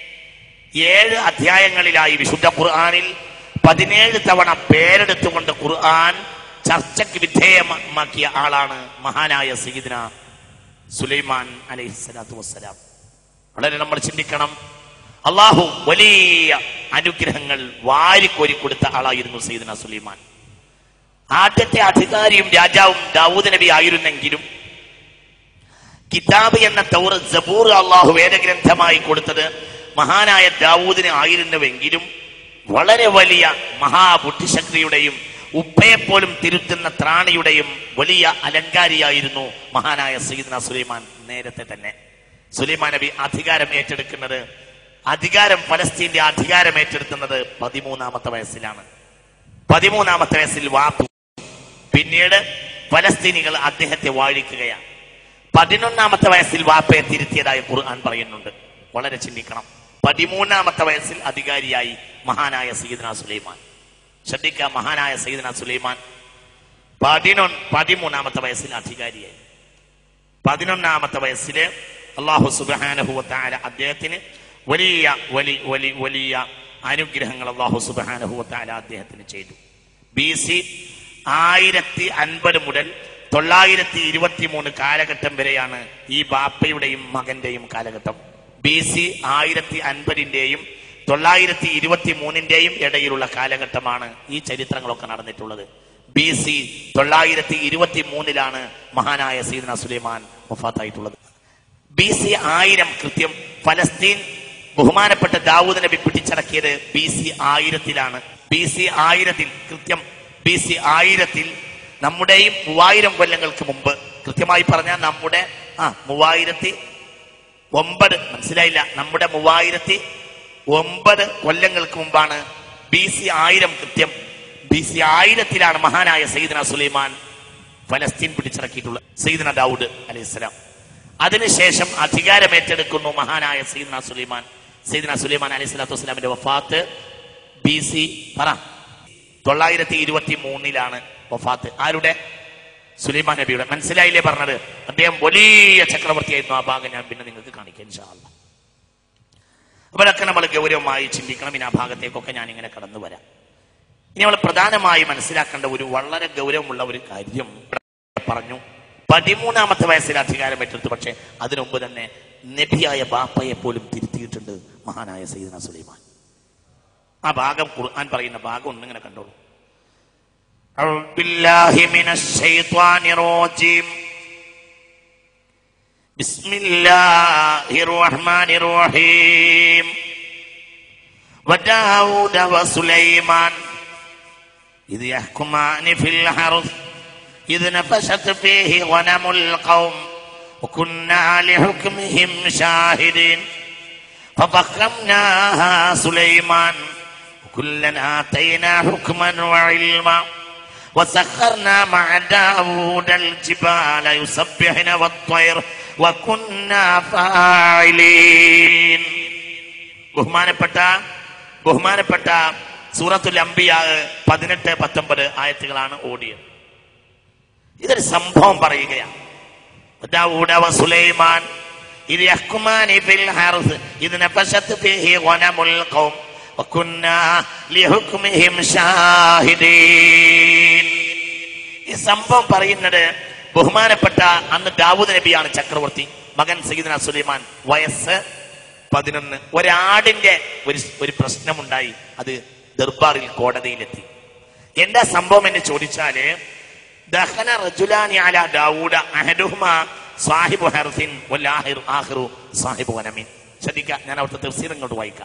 ഏഴ് അധ്യായങ്ങളിലായി വിശുദ്ധ ഖുർആനിൽ പതിനേഴ് തവണ പേരെടുത്തുകൊണ്ട് ഖുർആൻ ചർച്ചയ്ക്ക് വിധേയമാക്കിയ ആളാണ് മഹാനായ സയ്യിദ്ന സുലൈമാൻ അലൈഹി സ്വലാത്തു വസ്സലാം വളരെ നമ്മൾ ചിന്തിക്കണം അള്ളാഹു വലിയ അനുഗ്രഹങ്ങൾ വാരിക്കോരി കൊടുത്ത ആളായിരുന്നു സയ്യിദ്ന സുലൈമാൻ ആദ്യത്തെ അധികാരിയും രാജാവും ദാവൂദ് നബി ആയിരുന്നെങ്കിലും കിതാബ് എന്ന തൗർ ജബൂർ അള്ളാഹു വേദഗ്രന്ഥമായി കൊടുത്തത് മഹാനായ ദാവൂദിന് ആയിരുന്നുവെങ്കിലും വളരെ വലിയ മഹാബുദ്ധിശക്തിയുടെയും ഉപ്പയെപ്പോലും തിരുത്തുന്ന ത്രാണിയുടെയും വലിയ അലങ്കാരിയായിരുന്നു മഹാനായ സയ്യിദ്ന സുലൈമാൻ നേരത്തെ തന്നെ സുലൈമാൻ നബി അധികാരം ഏറ്റെടുക്കുന്നത് അധികാരം ഫലസ്തീന്റെ അധികാരം ഏറ്റെടുക്കുന്നത് പതിമൂന്നാമത്തെ വയസ്സിലാണ് പതിമൂന്നാമത്തെ വയസ്സിൽ വാപ്പു പിന്നീട് ഫലസ്തീനികൾ അദ്ദേഹത്തെ വാഴിക്കുകയാണ് പതിനൊന്നാമത്തെ വയസ്സിൽ വാപ്പയെ തിരുത്തിയതായി ഖുർആൻ പറയുന്നുണ്ട് വളരെ ചിന്തിക്കണം പതിമൂന്നാമത്തെ വയസ്സിൽ അധികാരിയായി മഹാനായ സയ്യിദ്ന സുലൈമാൻ ശ്രദ്ധിക്കുക മഹാനായ സയ്യിദ്ന സുലൈമാൻ പതിനൊന്ന് പതിമൂന്നാമത്തെ വയസ്സിൽ അധികാരിയായി പതിനൊന്നാമത്തെ വയസ്സില് അള്ളാഹു സുബാനഹുവത്താല അദ്ദേഹത്തിന് വലിയ വലിയ വലിയ വലിയ അനുഗ്രഹങ്ങൾ അള്ളാഹു സുബാനഹുവത്താല അദ്ദേഹത്തിന് ചെയ്തു ബി സി ആയിരത്തി അൻപത് മുതൽ തൊള്ളായിരത്തി ഇരുപത്തി മൂന്ന് കാലഘട്ടം വരെയാണ് ഈ ബാപ്പയുടെയും മകന്റെയും കാലഘട്ടം ബി സി ആയിരത്തി അൻപതിന്റെയും തൊള്ളായിരത്തി ഇരുപത്തി മൂന്നിന്റെയും ഇടയിലുള്ള കാലഘട്ടമാണ് ഈ ചരിത്രങ്ങളൊക്കെ നടന്നിട്ടുള്ളത് ബി സി തൊള്ളായിരത്തി ഇരുപത്തി മൂന്നിലാണ് മഹാനായ സീദന സുലൈമാൻ വഫാത്തായിട്ടുള്ളത് ബി സി ആയിരം കൃത്യം ഫലസ്തീൻ ബഹുമാനപ്പെട്ട ദാവൂദ് നബി പിടിച്ചടക്കിയത് ബി സി ആയിരത്തിലാണ് ബി സി ആയിരത്തിൽ കൃത്യം ബി സി ആയിരത്തിൽ നമ്മുടെയും മൂവായിരം കൊല്ലങ്ങൾക്ക് മുമ്പ് കൃത്യമായി പറഞ്ഞാൽ നമ്മുടെ ആ മൂവായിരത്തി ഒമ്പത് മനസ്സിലായില്ല നമ്മുടെ മൂവായിരത്തി ഒമ്പത് കൊല്ലങ്ങൾക്ക് മുമ്പാണ് ബി സി ആയിരം കൃത്യം ബി സി ആയിരത്തിലാണ് മഹാനായ സയ്യിദന സുലൈമാൻ ഫലസ്തീൻ പിടിച്ചിറക്കിയിട്ടുള്ളത് സയ്യിദന ദാവൂദ് അലൈഹിസ്സലാം അതിനുശേഷം അധികാരം ഏറ്റെടുക്കുന്നു മഹാനായ സയ്യിദന സുലൈമാൻ സയ്യിദന സുലൈമാൻ അലൈഹി സ്വലാത്തു വസ്സലാമിന്റെ വഫാത്ത് ബി സി പറ തൊള്ളായിരത്തി ഇരുപത്തി മൂന്നിലാണ് വഫാത്ത് ആരുടെ സുലൈമാൻ നബിയുടെ മനസ്സിലായില്ലേ പറഞ്ഞത് അദ്ദേഹം വലിയ ചക്രവർത്തിയായിരുന്നു ആ ഭാഗം ഞാൻ പിന്നെ നിങ്ങൾക്ക് കാണിക്കാം ഇൻഷാ അല്ലാ അപ്പോഴൊക്കെ നമ്മൾ ഗൗരവമായി ചിന്തിക്കണം ഇനി ആ ഭാഗത്തേക്കൊക്കെ ഞാൻ ഇങ്ങനെ കടന്നു വരാം ഇനി നമ്മൾ പ്രധാനമായി മനസ്സിലാക്കേണ്ട ഒരു വളരെ ഗൗരവമുള്ള ഒരു കാര്യം ഇവിടെ പറഞ്ഞു പതിമൂന്നാമത്തെ വയസ്സിൽ അധികാരം ഏറ്റെടുത്തു പക്ഷേ അതിനുമുമ്പ് തന്നെ നബിയായ ബാപ്പയെ പോലും തിരുത്തിയിട്ടുണ്ട് മഹാനായ സയ്യിദന സുലൈമാൻ ആ ഭാഗം ഖുർആൻ പറയുന്ന ഭാഗം ഒന്നിങ്ങനെ കണ്ടോളൂ أعوذ بالله من الشيطان الرجيم بسم الله الرحمن الرحيم وداود وسليمان إذ يحكمان في الحرث إذ نفشت فيه غنم القوم وكنا لحكمهم شاهدين ففخمناها سليمان وكلا آتينا حكما وعلما وسخرنا مع داود الجبال يسبحن والطير وكنا فاعلين ബഹുമാനപ്പെട്ട ബഹുമാനപ്പെട്ട സൂറത്തുൽ അംബിയ പതിനെട്ട് പത്തൊമ്പത് ആയത്തുകളാണ് ഓടിയത് ഇതൊരു സംഭവം പറയുകയാണ് ദാവൂദ വ സുലൈമാൻ ഇത് യഹ്കുമാനി ഫിൽ ഹർസ് ഇത് നഫശത്ത് ഫീഹി ഗനമുൽ ഖൗം വകുന്നാ ലിഹുക്മിഹിം ഷാഹിദീൻ ഈ സംഭവം പറയുന്നത് ബഹുമാനപ്പെട്ട അന്ന് ദാവൂദ് നബിയാണ് ചക്രവർത്തി മകൻ സയ്യിദ്ന സുലൈമാൻ വയസ്സ് പതിനൊന്ന് ഒരാടിന്റെ ഒരു ഒരു പ്രശ്നമുണ്ടായി അത് ദർബാറിൽ കോടതിയിലെത്തി എന്താ സംഭവം എന്ന് ചോദിച്ചാല് ദഹന റജുലാനി അല ദാവൂദ അഹദുഹുമ സാഹിബു ഹർസിൻ വല്ലാഹിർ ആഖിറു സാഹിബു വനമിൻ ശ്രദ്ധിക്കുക ഞാൻ അവിടുത്തെ തഫ്സീർ ഇങ്ങോട്ട് വായിക്കാം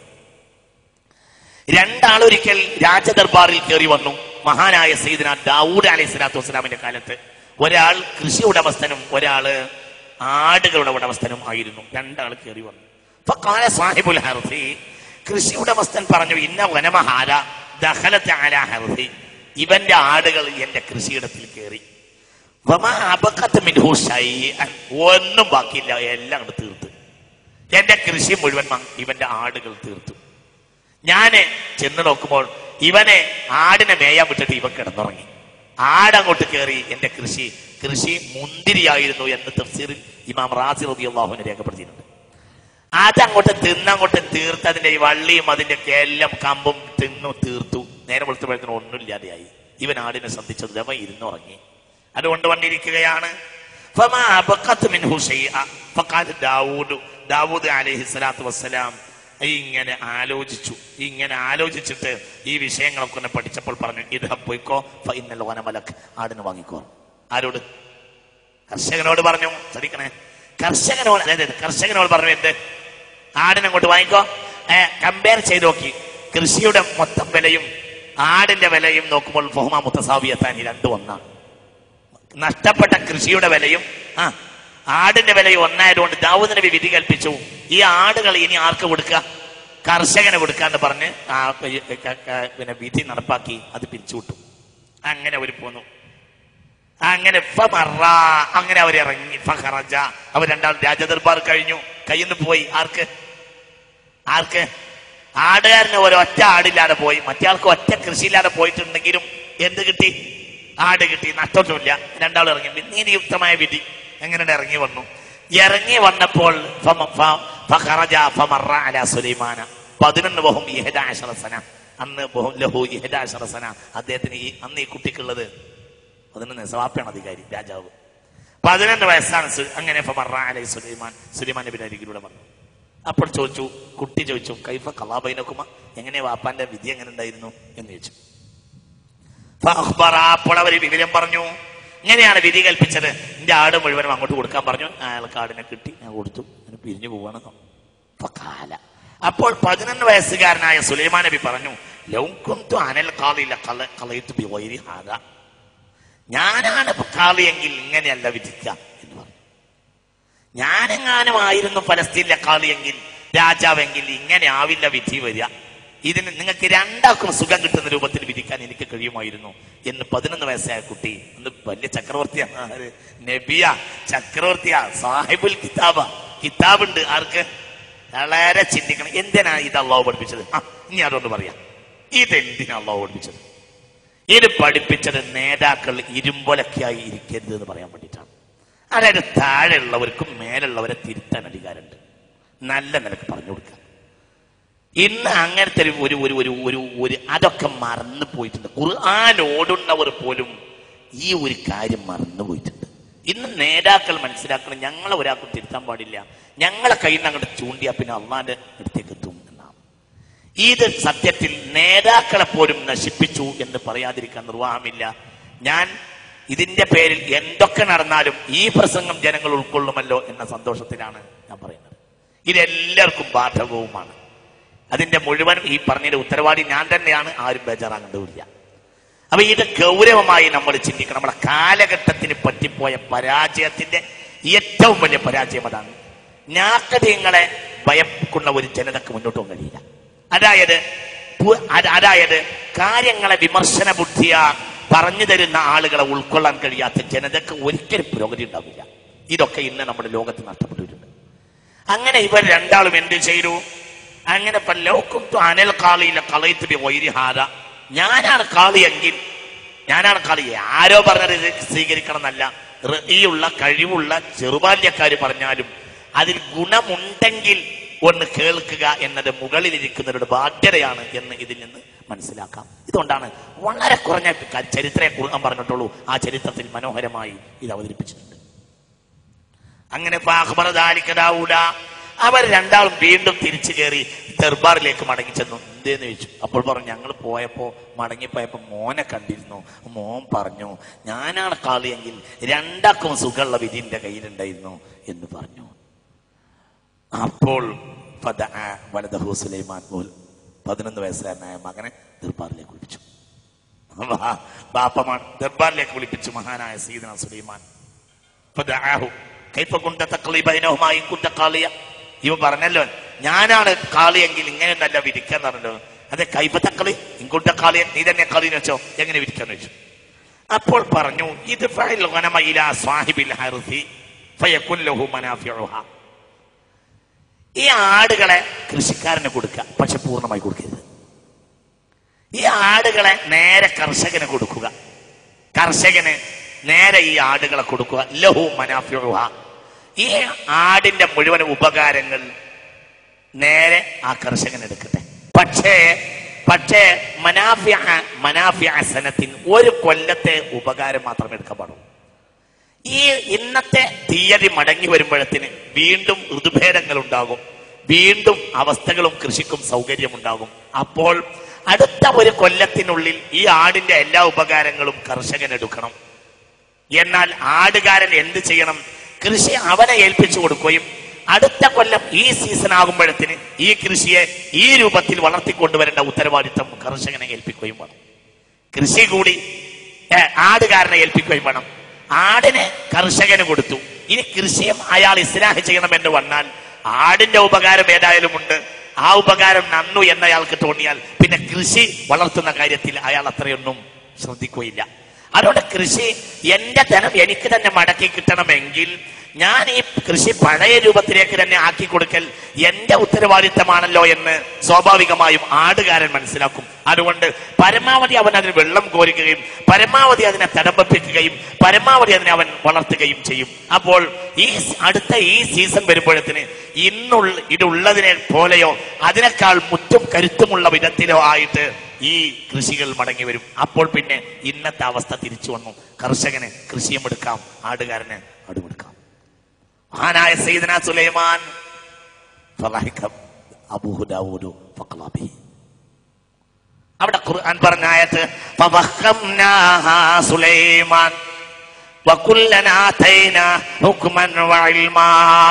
രണ്ടാളൊരിക്കൽ രാജദർബാറിൽ കയറി വന്നു മഹാനായ സയ്യിദ്ന ദാവൂദ് അലൈഹി സ്വലാത്തു വസ്സലാമിന്റെ കാലത്ത് ഒരാൾ കൃഷി ഉടമസ്ഥനും ഒരാള് ആടുകളുടെ ഉടമസ്ഥനും ആയിരുന്നു രണ്ടാൾ കയറി വന്നു ഫഖാല സാഹിബുൽ ഹർസി കൃഷി ഉടമസ്ഥൻ പറഞ്ഞു ഇന്ന വനമഹാര ദഹലത്തെ ആല ഹർസി ഇവന്റെ ആടുകൾ എന്റെ കൃഷിയിടത്തിൽ കയറി വമാ അബഖത്ത് മിൻഹു ശൈഅൻ. ഒന്നും ബാക്കിയില്ല എല്ലാം അങ്ങട് തീർത്ത് എന്റെ കൃഷി മുഴുവൻ മ- ഇവന്റെ ആടുകൾ തീർത്തു ഞാന് ചെന്ന് നോക്കുമ്പോൾ ഇവനെ ആടിനെ മേയാൻ വിട്ടിട്ട് ഇവൻ കിടന്നുറങ്ങി ആടങ്ങോട്ട് കയറി എന്റെ കൃഷി കൃഷി മുന്തിരിയായിരുന്നു എന്ന് തഫ്സീറിൽ ഇമാം റാസി റബി അള്ളാഹുവിനെ രേഖപ്പെടുത്തിയിട്ടുണ്ട് അതങ്ങോട്ട് തിന്നങ്ങോട്ട് തീർത്ത് അതിന്റെ ഈ വള്ളിയും അതിന്റെ ഒക്കെ എല്ലാം കമ്പും തിന്നു തീർത്തു നേരെ വെളുത്തപ്പോഴത്തേനും ഒന്നുമില്ലാതെയായി ഇവൻ ആടിനെ ശ്രദ്ധിച്ചത് അവൻ ഇരുന്നുറങ്ങി അതുകൊണ്ട് വന്നിരിക്കുകയാണ് ഫമാ അബഖത്ത് മിൻഹു ശൈഅ. ഫഖാല ദാവൂദ് ദാവൂദ് അലൈഹി സ്വലാത്തു വസ്സലാം ഇങ്ങനെ ആലോചിച്ചു ഇങ്ങനെ ആലോചിച്ചിട്ട് ഈ വിഷയങ്ങളൊക്കെ ഒന്ന് പഠിച്ചപ്പോൾ പറഞ്ഞു ഇത് പോയിക്കോ ഫൈനൽ വനമലക്ക് ആടിന് വാങ്ങിക്കോ ആരോട് കർഷകനോട് പറഞ്ഞു ശ്രദ്ധിക്കണേ കർഷകനോട് അതായത് കർഷകനോട് പറഞ്ഞു എന്ത് ആടിനെ അങ്ങോട്ട് വാങ്ങിക്കോ കമ്പയർ ചെയ്ത് നോക്കി കൃഷിയുടെ മൊത്തം വിലയും ആടിന്റെ വിലയും നോക്കുമ്പോൾ ഫഹുമ മുത്തസാവിയെത്താൻ ഈ രണ്ടും ഒന്നാണ് നഷ്ടപ്പെട്ട കൃഷിയുടെ വിലയും ആ ആടിന്റെ വിലയും ഒന്നായതുകൊണ്ട് ദാവൂദ് നബി വിധി കൽപ്പിച്ചു ഈ ആടുകൾ ഇനി ആർക്ക് കൊടുക്കുക കർഷകന് കൊടുക്കാന്ന് പറഞ്ഞ് ആ പയ്യ- ക- ക- പിന്നെ വിധി നടപ്പാക്കി അത് പിരിച്ചുവിട്ടു അങ്ങനെ അവർ പോന്നു അങ്ങനെ ഫമറ. അങ്ങനെ അവർ ഇറങ്ങി ഫഹറജ അവർ രണ്ടാൾ രാജദർബാർ കഴിഞ്ഞു കയ്യിൽ നിന്ന് പോയി ആർക്ക് ആർക്ക് ആടുകാരന് ഒരൊറ്റ ആടില്ലാതെ പോയി മറ്റേ ഒറ്റ കൃഷിയില്ലാതെ പോയിട്ടുണ്ടെങ്കിലും എന്ത് കിട്ടി ആട് കിട്ടി നഷ്ടമൊന്നുമില്ല രണ്ടാളും ഇറങ്ങി നീതിയുക്തമായ വിധി എങ്ങനെ ഇറങ്ങി വന്നു ഇറങ്ങി വന്നപ്പോൾ ഫമ- ഫ- ഫഖറജ ഫമറ അലാ സുലൈമാന പതിനൊന്ന് ബഹും ഇഹദാശറസന അന്ന് ബഹും ലഹു ഇഹദാശറസന അദ്ദേഹത്തിന് ഈ അന്ന് ഈ കുട്ടിക്കുള്ളത് പതിനൊന്ന് സവാപ്പയാണ് അധികാരി രാജാവ് പതിനൊന്ന് വയസ്സാണ് സു- അങ്ങനെ ഫമറ അലൈ സുലൈമാൻ സുലൈമാൻ നബിന്റെ അരികിലൂടെ വന്നു അപ്പോൾ ചോദിച്ചു കുട്ടി ചോദിച്ചു കൈഫ കലാബൈനക്കുമ എങ്ങനെ വാപ്പാന്റെ വിധി എങ്ങനെ ഉണ്ടായിരുന്നു എന്ന് ചോദിച്ചു ഫഅഖ്ബറ. അപ്പോൾ അവർ വിവരം പറഞ്ഞു ഇങ്ങനെയാണ് വിധി കൽപ്പിച്ചത് എന്റെ ആട് മുഴുവനും അങ്ങോട്ട് കൊടുക്കാൻ പറഞ്ഞു അയാൾക്ക് ആടിനെ കിട്ടി ഞാൻ കൊടുത്തു അങ്ങനെ പിരിഞ്ഞു പോവാണ് ഫഖാല. അപ്പോൾ പതിനൊന്ന് വയസ്സുകാരനായ സുലൈമാൻ നബി പറഞ്ഞു ലൗകുന്തു അനൽ ഖാലില ഖല- ഖലൈതു ബിഗൈരി ഹാദാ. ഞാനാണ് കാളിയെങ്കിൽ ഇങ്ങനെയല്ല വിധിക്കുക എന്ന് പറഞ്ഞു ഞാനെങ്ങാനും ആയിരുന്നു ഫലസ്തീനിലെ കാളിയെങ്കിൽ രാജാവെങ്കിൽ ഇങ്ങനെ ആവില്ല വിധി വരിക ഇതിന് നിങ്ങൾക്ക് രണ്ടാൾക്കും സുഖം കിട്ടുന്ന രൂപത്തിൽ വിധിക്കാൻ എനിക്ക് കഴിയുമായിരുന്നു എന്ന് പതിനൊന്ന് വയസ്സായ കുട്ടി ഒന്ന് വലിയ ചക്രവർത്തിയാണ് ആര്? നബിയ ചക്രവർത്തിയ സാഹിബുൽ കിതാബ കിതാബുണ്ട് ആർക്ക് വളരെ ചിന്തിക്കണം എന്തിനാ ഇത് അള്ളാഹു പഠിപ്പിച്ചത് ആ ഇനി അതുകൊണ്ട് പറയാം ഇതെന്തിനാ അള്ളാഹു പഠിപ്പിച്ചത് ഇത് പഠിപ്പിച്ചത് നേതാക്കൾ ഇരുമ്പൊലക്കായി ഇരിക്കരുത് എന്ന് പറയാൻ വേണ്ടിയിട്ടാണ് അതായത് താഴെയുള്ളവർക്കും മേലുള്ളവരെ തിരുത്താൻ അധികാരമുണ്ട് നല്ല നിലക്ക് പറഞ്ഞു കൊടുക്കുക ഇന്ന് അങ്ങനത്തെ ഒരു ഒരു ഒരു ഒരു ഒരു ഒരു അതൊക്കെ മറന്നു പോയിട്ടുണ്ട് ഖുർആൻ ഓടുന്നവർ പോലും ഈ ഒരു കാര്യം മറന്നു പോയിട്ടുണ്ട് ഇന്ന് നേതാക്കൾ മനസ്സിലാക്കണം ഞങ്ങളെ ഒരാൾക്കും തിരുത്താൻ പാടില്ല ഞങ്ങളെ കയ്യിൽ നിന്ന് അങ്ങോട്ട് ചൂണ്ടിയാ പിന്നെ അള്ളാന്റെ അടുത്തേക്ക് എത്തും എന്നാണ് ഇത് സത്യത്തിൽ നേതാക്കളെ പോലും നശിപ്പിച്ചു എന്ന് പറയാതിരിക്കാൻ നിർവാഹമില്ല ഞാൻ ഇതിന്റെ പേരിൽ എന്തൊക്കെ നടന്നാലും ഈ പ്രസംഗം ജനങ്ങൾ ഉൾക്കൊള്ളുമല്ലോ എന്ന സന്തോഷത്തിലാണ് ഞാൻ പറയുന്നത് ഇതെല്ലാവർക്കും ബാധകവുമാണ് അതിന്റെ മുഴുവൻ ഈ പറഞ്ഞതിന്റെ ഉത്തരവാദി ഞാൻ തന്നെയാണ് ആരും ബേജാറാകേണ്ടതില്ല അപ്പൊ ഇത് ഗൗരവമായി നമ്മൾ ചിന്തിക്കണം നമ്മുടെ കാലഘട്ടത്തിന് പറ്റിപ്പോയ പരാജയത്തിന്റെ ഏറ്റവും വലിയ പരാജയം അതാണ് ഞാക്കതീയങ്ങളെ ഭയക്കുന്ന ഒരു ജനതക്ക് മുന്നോട്ട് പോകാൻ കഴിയില്ല അതായത് പു- അത് അതായത് കാര്യങ്ങളെ വിമർശന ബുദ്ധിയാ പറഞ്ഞു തരുന്ന ആളുകളെ ഉൾക്കൊള്ളാൻ കഴിയാത്ത ജനതക്ക് ഒരിക്കലും പുരോഗതി ഉണ്ടാവില്ല ഇതൊക്കെ ഇന്ന് നമ്മുടെ ലോകത്ത് നഷ്ടപ്പെട്ടിട്ടുണ്ട് അങ്ങനെ ഇവർ രണ്ടാളും എന്ത് ചെയ്തു അങ്ങനെ ഇപ്പൊ ലോകത്തു അനൽ കാളിയിലെ കളയത്തിലെ വൈരിഹാര ഞാനാണ് കാളിയെങ്കിൽ ഞാനാണ് കാളി ആരോ പറഞ്ഞത് ഇത് സ്വീകരിക്കണം എന്നല്ല റഇയുള്ള കഴിവുള്ള ചെറുബാല്യക്കാര് പറഞ്ഞാലും അതിൽ ഗുണമുണ്ടെങ്കിൽ ഒന്ന് കേൾക്കുക എന്നത് മുകളിലിരിക്കുന്നവരുടെ ബാധ്യതയാണ് എന്ന് ഇതിൽ നിന്ന് മനസ്സിലാക്കാം ഇതുകൊണ്ടാണ് വളരെ കുറഞ്ഞ ക- ചരിത്രയെ കുറിച്ച് പറഞ്ഞിട്ടുള്ളൂ ആ ചരിത്രത്തിൽ മനോഹരമായി ഇത് അവതരിപ്പിച്ചിട്ടുണ്ട് അങ്ങനെ ഫാഹ്ബറ ദാലിക ദാവൂദ. അവർ രണ്ടാളും വീണ്ടും തിരിച്ചു കയറി ദർബാറിലേക്ക് മടങ്ങി ചെന്നു എന്തേന്ന് ചോദിച്ചു അപ്പോൾ പറഞ്ഞു ഞങ്ങൾ പോയപ്പോ മടങ്ങിപ്പോയപ്പോ മോനെ കണ്ടിരുന്നു മോൻ പറഞ്ഞു ഞാനാണ് കാളിയെങ്കിൽ രണ്ടാക്കും സുഖമുള്ള വിധി എന്റെ കയ്യിലുണ്ടായിരുന്നു എന്ന് പറഞ്ഞു അപ്പോൾ ഫദഅ വലദഹു സുലൈമാൻ പോൽ പതിനൊന്ന് വയസ്സുകാരനായ മകനെ ദർബാറിലേക്ക് വിളിപ്പിച്ചു വാ- ബാപ്പമാൻ ദർബാറിലേക്ക് വിളിപ്പിച്ചു മഹാനായ സീദന സുലൈമാൻ ഫദഅഹു. കൈഫ കുന്ത തഖ്ലി ബൈനഹുമാ ഇൻ കുന്ത ഖാളിയ. ഇവ പറഞ്ഞല്ലോ ഞാനാണ് കാളിയെങ്കിൽ ഇങ്ങനെ നല്ല വിരിക്കാൻ പറഞ്ഞല്ലോ അതെ കൈഫ തക്കളി ഇൻകുണ്ട കാളിയ നീ തന്നെ കളി വെച്ചോ എങ്ങനെ വിരിക്കാന്ന് വെച്ചു അപ്പോൾ പറഞ്ഞു ഇത് ഫഅൽ ഗനമ ഇലാ സാഹിബിൽ ഹർസി ഫയകുൻ ലഹു മനാഫിഉഹ ഈ ആടുകളെ കൃഷിക്കാരന് കൊടുക്കുക പക്ഷെ പൂർണ്ണമായി കൊടുക്കരുത് ഈ ആടുകളെ നേരെ കർഷകന് കൊടുക്കുക കർഷകന് നേരെ ഈ ആടുകളെ കൊടുക്കുക ലഹു മനാഫിഉഹ ഈ ആടിന്റെ മുഴുവൻ ഉപകാരങ്ങൾ നേരെ ആ കർഷകൻ എടുക്കട്ടെ പക്ഷേ പക്ഷേ മനാഫ്യ മനാഫ്യ സനത്തിന് ഒരു കൊല്ലത്തെ ഉപകാരം മാത്രമേ എടുക്കാൻ പാടുള്ളൂ ഈ ഇന്നത്തെ തീയതി മടങ്ങി വരുമ്പോഴത്തിന് വീണ്ടും ഋതുഭേദങ്ങൾ ഉണ്ടാകും വീണ്ടും അവസ്ഥകളും കൃഷിക്കും സൗകര്യമുണ്ടാകും അപ്പോൾ അടുത്ത ഒരു കൊല്ലത്തിനുള്ളിൽ ഈ ആടിന്റെ എല്ലാ ഉപകാരങ്ങളും കർഷകൻ എടുക്കണം എന്നാൽ ആടുകാരൻ എന്ത് ചെയ്യണം കൃഷി അവനെ ഏൽപ്പിച്ചു കൊടുക്കുകയും അടുത്ത കൊല്ലം ഈ സീസൺ ആകുമ്പോഴത്തിന് ഈ കൃഷിയെ ഈ രൂപത്തിൽ വളർത്തിക്കൊണ്ടുവരേണ്ട ഉത്തരവാദിത്തം കർഷകനെ ഏൽപ്പിക്കുകയും വേണം കൃഷി കൂടി ഏ, ആടുകാരനെ ഏൽപ്പിക്കുകയും വേണം ആടിനെ കർഷകന് കൊടുത്തു ഇനി കൃഷിയും അയാൾ ഇസ്ലാഹ് ചെയ്യണമെന്ന് വന്നാൽ ആടിന്റെ ഉപകാരം ഏതായാലും ഉണ്ട് ആ ഉപകാരം നന്നു എന്ന് അയാൾക്ക് തോന്നിയാൽ പിന്നെ കൃഷി വളർത്തുന്ന കാര്യത്തിൽ അയാൾ അത്രയൊന്നും ശ്രദ്ധിക്കുകയില്ല അതുകൊണ്ട് കൃഷി എന്റെ ധനം എനിക്ക് തന്നെ മടക്കി കിട്ടണമെങ്കിൽ ഞാൻ ഈ കൃഷി പഴയ രൂപത്തിലേക്ക് തന്നെ ആക്കി കൊടുക്കൽ എന്റെ ഉത്തരവാദിത്തമാണല്ലോ എന്ന് സ്വാഭാവികമായും ആടുകാരൻ മനസ്സിലാക്കും അതുകൊണ്ട് പരമാവധി അവൻ അതിന് വെള്ളം കോരുകയും പരമാവധി അതിനെ തടമ്പപ്പിക്കുകയും പരമാവധി അതിനെ അവൻ വളർത്തുകയും ചെയ്യും അപ്പോൾ ഈ സ് അടുത്ത ഈ സീസൺ വരുമ്പോഴത്തിന് ഇന്നുള്ള ഇതുള്ളതിനെ പോലെയോ അതിനേക്കാൾ മുറ്റും കരുത്തുമുള്ള വിധത്തിലോ ആയിട്ട് ഈ കൃഷികൾ മടങ്ങി വരും അപ്പോൾ പിന്നെ ഇന്നത്തെ അവസ്ഥ തിരിച്ചു വന്നു കർഷകന് കൃഷിയും എടുക്കാം ആടുകാരന് അടുമെടുക്കാം മഹാനായ സയ്യിദന സുലൈമാൻ ഫളഹിക അബൂഹു ദാവൂദു ഫഖലബി അവിടെ ഖുർആൻ പറഞ്ഞ ആയത്ത് ഫഫഖംനാഹാ സുലൈമാൻ വകുല്ലനാ ആതൈനാ ഹുക്മൻ വഇൽമാ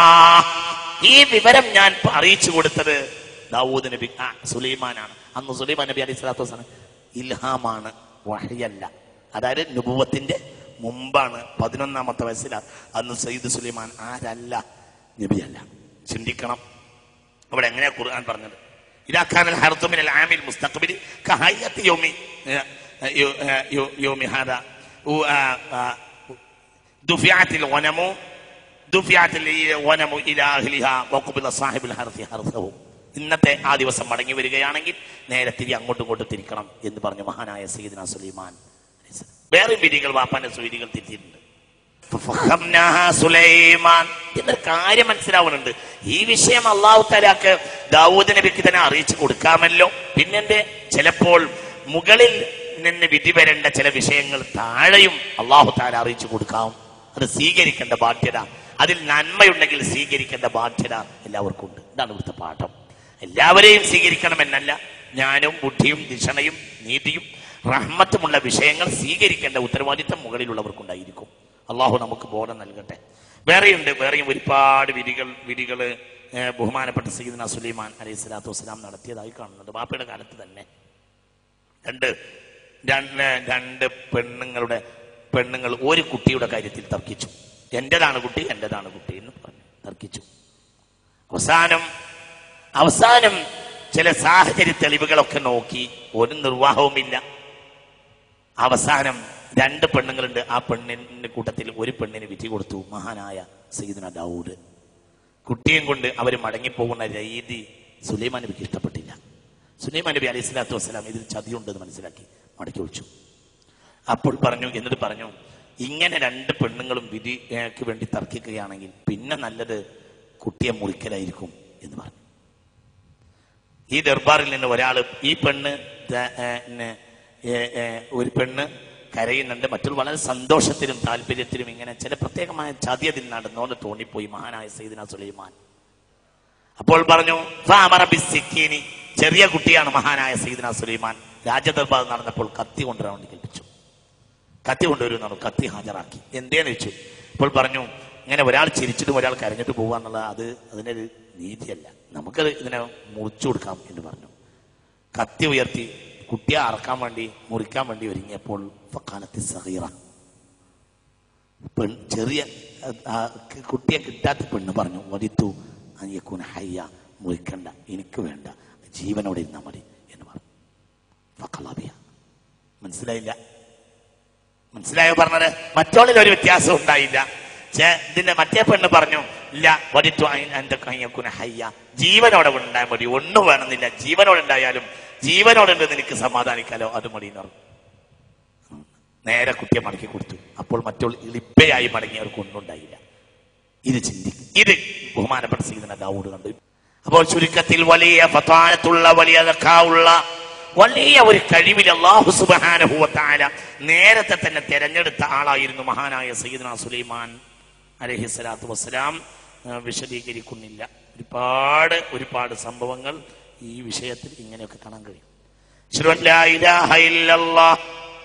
ഈ വിവരം ഞാൻ അറിയിച്ചു കൊടുത്തത് ദാവൂദ് നബി ആ സുലൈമാനാണ് അന്ന് സുലൈമാൻ നബി അലൈഹി സ്വലാത്തു വസ്സലാം ഇൽഹാമാണ് വഹയല്ല അതായത് നുബുവത്തിന്റെ മുമ്പാണ് പതിനൊന്നാമത്തെ വയസ്സിലാണ് അന്ന് സയ്യിദ് സുലൈമാൻ ആരല്ല നബിയല്ല ചിന്തിക്കണം അവിടെ എങ്ങനെയാ ഖുർആൻ പറഞ്ഞത് ഇതാക്കാൻ ഹർത്തുമിൻ ആമിൽ മുസ്തഖബിൽ കഹയ്യത്ത് യോമി ഏ, യോ- ഏ, യോ- യോമി ഹാദ ഉ, ആ, ആ, ദുഫിയാത്തിൽ വനമു ദുഫിയാത്തിൽ ഈ വനമു ഇലാഹ്ലിഹ വഖുബില സാഹിബിൽ ഹർത്തി ഹർത്തവും ഇന്നത്തെ ആ ദിവസം മടങ്ങി വരികയാണെങ്കിൽ നേരെ തിരി അങ്ങോട്ടും ഇങ്ങോട്ടും തിരിക്കണം എന്ന് പറഞ്ഞു മഹാനായ സയ്യിദ്ന സുലൈമാൻ വേറെ വിധികൾ വാപ്പാന്റെ സുവിധികൾ തിരിച്ചിട്ടുണ്ട് ഫഫഹംനാഹ സുലൈമാൻ എന്ന കാര്യം മനസ്സിലാവുന്നുണ്ട് ഈ വിഷയം അള്ളാഹു തലാക്ക് ദാവൂദ് നബിക്ക് തന്നെ അറിയിച്ചു കൊടുക്കാമല്ലോ പിന്നെന്റെ ചിലപ്പോൾ മുകളിൽ നിന്ന് വിധി വരേണ്ട ചില വിഷയങ്ങൾ താഴെയും അള്ളാഹു താല അറിയിച്ചു കൊടുക്കാം അത് സ്വീകരിക്കേണ്ട ബാധ്യത അതിൽ നന്മയുണ്ടെങ്കിൽ സ്വീകരിക്കേണ്ട ബാധ്യത എല്ലാവർക്കും ഉണ്ട് ഇതാണ് ഇവിടുത്തെ പാഠം എല്ലാവരെയും സ്വീകരിക്കണമെന്നല്ല ജ്ഞാനവും ബുദ്ധിയും ദിഷണയും നീതിയും റഹ്മത്തുമുള്ള വിഷയങ്ങൾ സ്വീകരിക്കേണ്ട ഉത്തരവാദിത്തം മുകളിലുള്ളവർക്കുണ്ടായിരിക്കും അള്ളാഹു നമുക്ക് ബോധം നൽകട്ടെ വേറെയുണ്ട് വേറെയും ഒരുപാട് വിധികൾ വിധികള് ഏഹ്, ബഹുമാനപ്പെട്ട സീദന സുലൈമാൻ അലൈഹി സ്വലാത്തു വസ്സലാം നടത്തിയതായി കാണുന്നുണ്ട് ബാപ്പയുടെ കാലത്ത് തന്നെ രണ്ട് രണ്ട് രണ്ട് പെണ്ണുങ്ങളുടെ പെണ്ണുങ്ങൾ ഒരു കുട്ടിയുടെ കാര്യത്തിൽ തർക്കിച്ചു എന്റേതാണ് കുട്ടി എന്റേതാണ് കുട്ടി എന്ന് പറഞ്ഞു തർക്കിച്ചു അവസാനം അവസാനം ചില സാഹചര്യ തെളിവുകളൊക്കെ നോക്കി ഒരു നിർവാഹവുമില്ല അവസാനം രണ്ട് പെണ്ണുങ്ങളുണ്ട് ആ പെണ്ണിന്റെ കൂട്ടത്തിൽ ഒരു പെണ്ണിന് വിധി കൊടുത്തു മഹാനായ സയ്യിദ്ന ദാവൂദ് കുട്ടിയും കൊണ്ട് അവർ മടങ്ങിപ്പോകുന്ന രീതി സുലൈമാൻ നബിക്ക് ഇഷ്ടപ്പെട്ടില്ല സുലൈമാൻ നബി അലൈഹി സ്വലാത്തു വസ്സലാം ഇതിൽ ചതിയുണ്ടെന്ന് മനസ്സിലാക്കി മടക്കി ഒഴിച്ചു അപ്പോൾ പറഞ്ഞു എന്നിട്ട് പറഞ്ഞു ഇങ്ങനെ രണ്ട് പെണ്ണുങ്ങളും വിധിക്ക് വേണ്ടി തർക്കിക്കുകയാണെങ്കിൽ പിന്നെ നല്ലത് കുട്ടിയെ മുറിക്കലായിരിക്കും എന്ന് പറഞ്ഞു ഈ ദർബാറിൽ നിന്ന് ഒരാൾ ഈ പെണ്ണ് ദ- ഏ, ന്, ഏ, ഏ, ഒരു പെണ്ണ് കരയുന്നുണ്ട് മറ്റുള്ള വളരെ സന്തോഷത്തിലും താല്പര്യത്തിലും ഇങ്ങനെ ചില പ്രത്യേകമായ ചതി അതിൽ നടന്നോന്ന് തോന്നിപ്പോയി മഹാനായ സൈദിന സുലൈമാൻ അപ്പോൾ പറഞ്ഞു "ഫഅമറ ബിസ്സിക്കീനി." ചെറിയ കുട്ടിയാണ് മഹാനായ സൈദിന സുലൈമാൻ രാജദർബാർ നടന്നപ്പോൾ കത്തി കൊണ്ടുവരാൻ വേണ്ടി കൽപ്പിച്ചു കത്തി കൊണ്ടുവരുന്നു കത്തി ഹാജരാക്കി എന്തേന്ന് വെച്ചു അപ്പോൾ പറഞ്ഞു ഇങ്ങനെ ഒരാൾ ചിരിച്ചിട്ടും ഒരാൾ കരഞ്ഞിട്ട് പോകുക എന്നുള്ളത് അത് അതിൻ്റെ ഒരു നീതിയല്ല നമുക്കത് ഇതിനെ മുറിച്ചു കൊടുക്കാം എന്ന് പറഞ്ഞു കത്തി ഉയർത്തി കുട്ടിയെ അറക്കാൻ വേണ്ടി മുറിക്കാൻ വേണ്ടി ഒരുങ്ങിയപ്പോൾ ഫക്കാലത്തി സഹീറ പെൺ ചെറിയ ആ, ക- കുട്ടിയെ കിട്ടാത്ത പെണ്ണ് പറഞ്ഞു വരിത്തു അയ്യക്കൂന ഹയ്യ മുറിക്കണ്ട എനിക്ക് വേണ്ട ജീവനോടെ ഇരുന്നാൽ മതി എന്ന് പറഞ്ഞു ഫക്കലാബിയ മനസ്സിലായില്ല മനസ്സിലായോ പറഞ്ഞത് മറ്റോളിൽ ഒരു വ്യത്യാസം ഉണ്ടായില്ല ചെ ഇതിന്റെ മറ്റേ പെണ്ണ് പറഞ്ഞു ഇല്ല വടിത്തു എന്റെ കയ്യക്കുന ഹയ്യ ജീവനോടെ ഉണ്ടായാൽ മതി ഒന്നും വേണമെന്നില്ല ജീവനോടെ ഉണ്ടായാലും ജീവനോടുണ്ട് നിനക്ക് സമാധാനിക്കാലോ അത് മതി എന്ന് പറഞ്ഞു ഉം. നേരെ കുട്ടിയെ മടക്കി കൊടുത്തു അപ്പോൾ മറ്റോൾ ഇളിപ്പയായി മടങ്ങിയവർക്ക് ഒന്നും ഉണ്ടായില്ല ഇത് ചിന്തി ഇത് ബഹുമാനപ്പെട്ട സീതന ദാവൂദ് കണ്ടു അപ്പോൾ ചുരുക്കത്തിൽ വലിയ ഫത്താനത്തുള്ള വലിയ ദക്കാവുള്ള വലിയ ഒരു കഴിവിൽ അള്ളാഹു സുബാനുഭവത്തായ നേരത്തെ തന്നെ തെരഞ്ഞെടുത്ത ആളായിരുന്നു മഹാനായ സയ്യിദ്ന സുലൈമാൻ അലഹി സ്വലാത്തു വസ്സലാം ആ, വിശദീകരിക്കുന്നില്ല ഒരുപാട് ഒരുപാട് സംഭവങ്ങൾ ഈ വിഷയത്തിൽ ഇങ്ങനെയൊക്കെ കാണാൻ കഴിയും അശ്ഹദു അൻ ലാ ഇലാഹ ഇല്ലല്ലാഹ്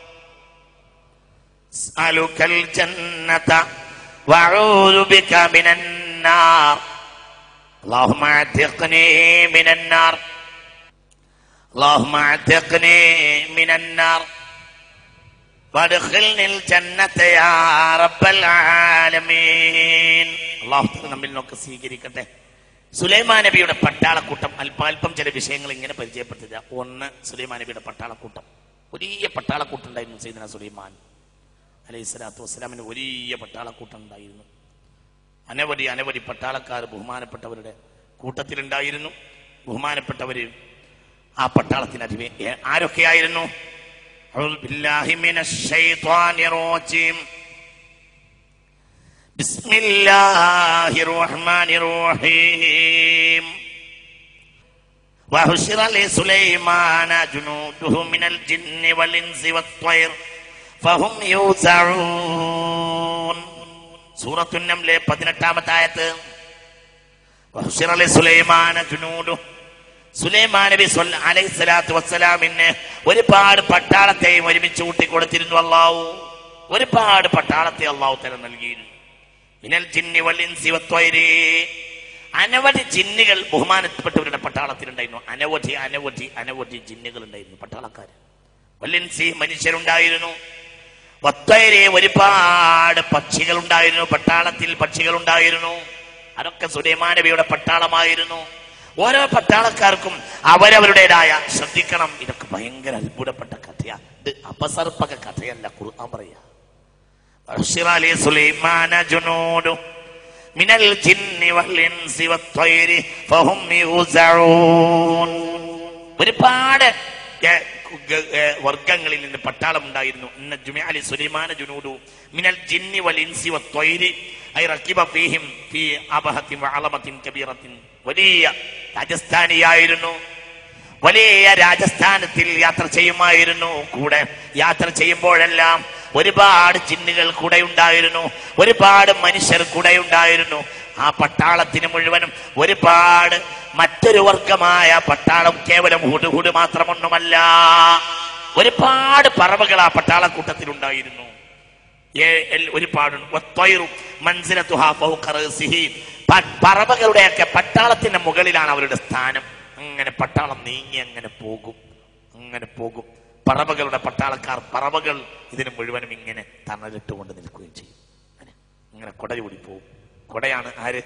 أسألك الجنة وأعوذ بك من النار اللهم اعتقني من النار اللهم اعتقني من النار وادخلني الجنة يا رب العالمين അള്ളാഹു നമ്മിൽ നിന്നൊക്കെ സ്വീകരിക്കട്ടെ സുലൈമാൻ നബിയുടെ പട്ടാളക്കൂട്ടം അല്പാൽപ്പം ചില വിഷയങ്ങൾ ഇങ്ങനെ പരിചയപ്പെടുത്തില്ല ഒന്ന് സുലൈമാൻ നബിയുടെ പട്ടാളക്കൂട്ടം വലിയ പട്ടാളക്കൂട്ടം ഉണ്ടായിരുന്നു സൈദന സുലൈമാൻ അലൈഹി സ്വലാത്തു വസ്സലാമിന് വലിയ പട്ടാളക്കൂട്ടം ഉണ്ടായിരുന്നു അനവധി അനവധി പട്ടാളക്കാർ ബഹുമാനപ്പെട്ടവരുടെ കൂട്ടത്തിലുണ്ടായിരുന്നു ബഹുമാനപ്പെട്ടവര് ആ പട്ടാളത്തിന് അധിപ ഏ- ആരൊക്കെയായിരുന്നു أعوذ بالله من الشيطان الرجيم بسم الله الرحمن الرحيم وحشر لسليمان جنوده من الجن والإنس والطير فهم يوزعون سورة النمل പതിനെട്ടാമത്തെ ആയത്ത് وحشر لسليمان جنوده സുലൈമാൻ നബി സ്വല്ല- അലൈഹി സ്വലാത്തു വസ്സലാമിന് ഒരുപാട് പട്ടാളത്തെയും ഒരുമിച്ച് കൂട്ടിക്കൊടുത്തിരുന്നു അള്ളാഹു ഒരുപാട് പട്ടാളത്തെ അള്ളാഹു തല നൽകിയിരുന്നു മിനൽ ജിന്നി വൽ ഇൻസി വത്വൈരി അനവധി ജിന്നുകൾ ബഹുമാനപ്പെട്ടവരുടെ പട്ടാളത്തിലുണ്ടായിരുന്നു അനവധി അനവധി അനവധി ജിന്നുകൾ ഉണ്ടായിരുന്നു പട്ടാളക്കാർ വല്ലിൻസി മനുഷ്യരുണ്ടായിരുന്നു വത്വൈരി ഒരുപാട് പക്ഷികൾ ഉണ്ടായിരുന്നു പട്ടാളത്തിൽ പക്ഷികൾ ഉണ്ടായിരുന്നു അതൊക്കെ സുലൈമാൻ നബിയുടെ പട്ടാളമായിരുന്നു ഓരോ പട്ടാളക്കാർക്കും അവരവരുടേതായ ശ്രദ്ധിക്കണം ഇതൊക്കെ ഭയങ്കര അത്ഭുതപ്പെട്ട കഥയാ ഇത് അപസർപ്പക കഥയല്ല ഖുർആൻ പറയാ وأحشر لسليمان جنود من الجن والإنس والطير فهم يوزعون ഒരുപാട് ഏ, ഗ- ഏ, വർഗങ്ങളിൽ നിന്ന് പട്ടാളം ഉണ്ടായിരുന്നു ഇന്ന ജുമിഅലി സുലൈമാന ജുനൂദു മിനൽ ജിന്നി വൽ ഇൻസി വത്വൈരി ഐ റക്കിബ ഫീഹിം ഫീ അബഹത്തിൻ വഅളമത്തിൻ കബീറത്തിൻ വലിയ രാജസ്ഥാനിയായിരുന്നു വലിയ രാജസ്ഥാനത്തിൽ യാത്ര ചെയ്യുമായിരുന്നു കൂടെ യാത്ര ചെയ്യുമ്പോഴെല്ലാം ഒരുപാട് ചിന്നുകൾ കൂടെ ഉണ്ടായിരുന്നു ഒരുപാട് മനുഷ്യർ കൂടെ ഉണ്ടായിരുന്നു ആ പട്ടാളത്തിന് മുഴുവനും ഒരുപാട് മറ്റൊരു വർഗമായ പട്ടാളം കേവലം ഹുടുഹുട് മാത്രമൊന്നുമല്ല ഒരുപാട് പറവകൾ ആ പട്ടാളക്കൂട്ടത്തിൽ ഉണ്ടായിരുന്നു ഏ- എൽ- ഒരുപാട് വത്വൈറു മൻസിലത്തുഹാ ഫൗഖ റഅസിഹി. പ- പറവകളുടെയൊക്കെ പട്ടാളത്തിന്റെ മുകളിലാണ് അവരുടെ സ്ഥാനം അങ്ങനെ പട്ടാളം നീങ്ങി അങ്ങനെ പോകും അങ്ങനെ പോകും പറവകളുടെ പട്ടാളക്കാർ പറവകൾ ഇതിന് മുഴുവനും ഇങ്ങനെ തണലിട്ടുകൊണ്ട് നിൽക്കുകയും ചെയ്യും അങ്ങനെ ഇങ്ങനെ കൊട ചൂടി പോകും കൊടയാണ് ആര്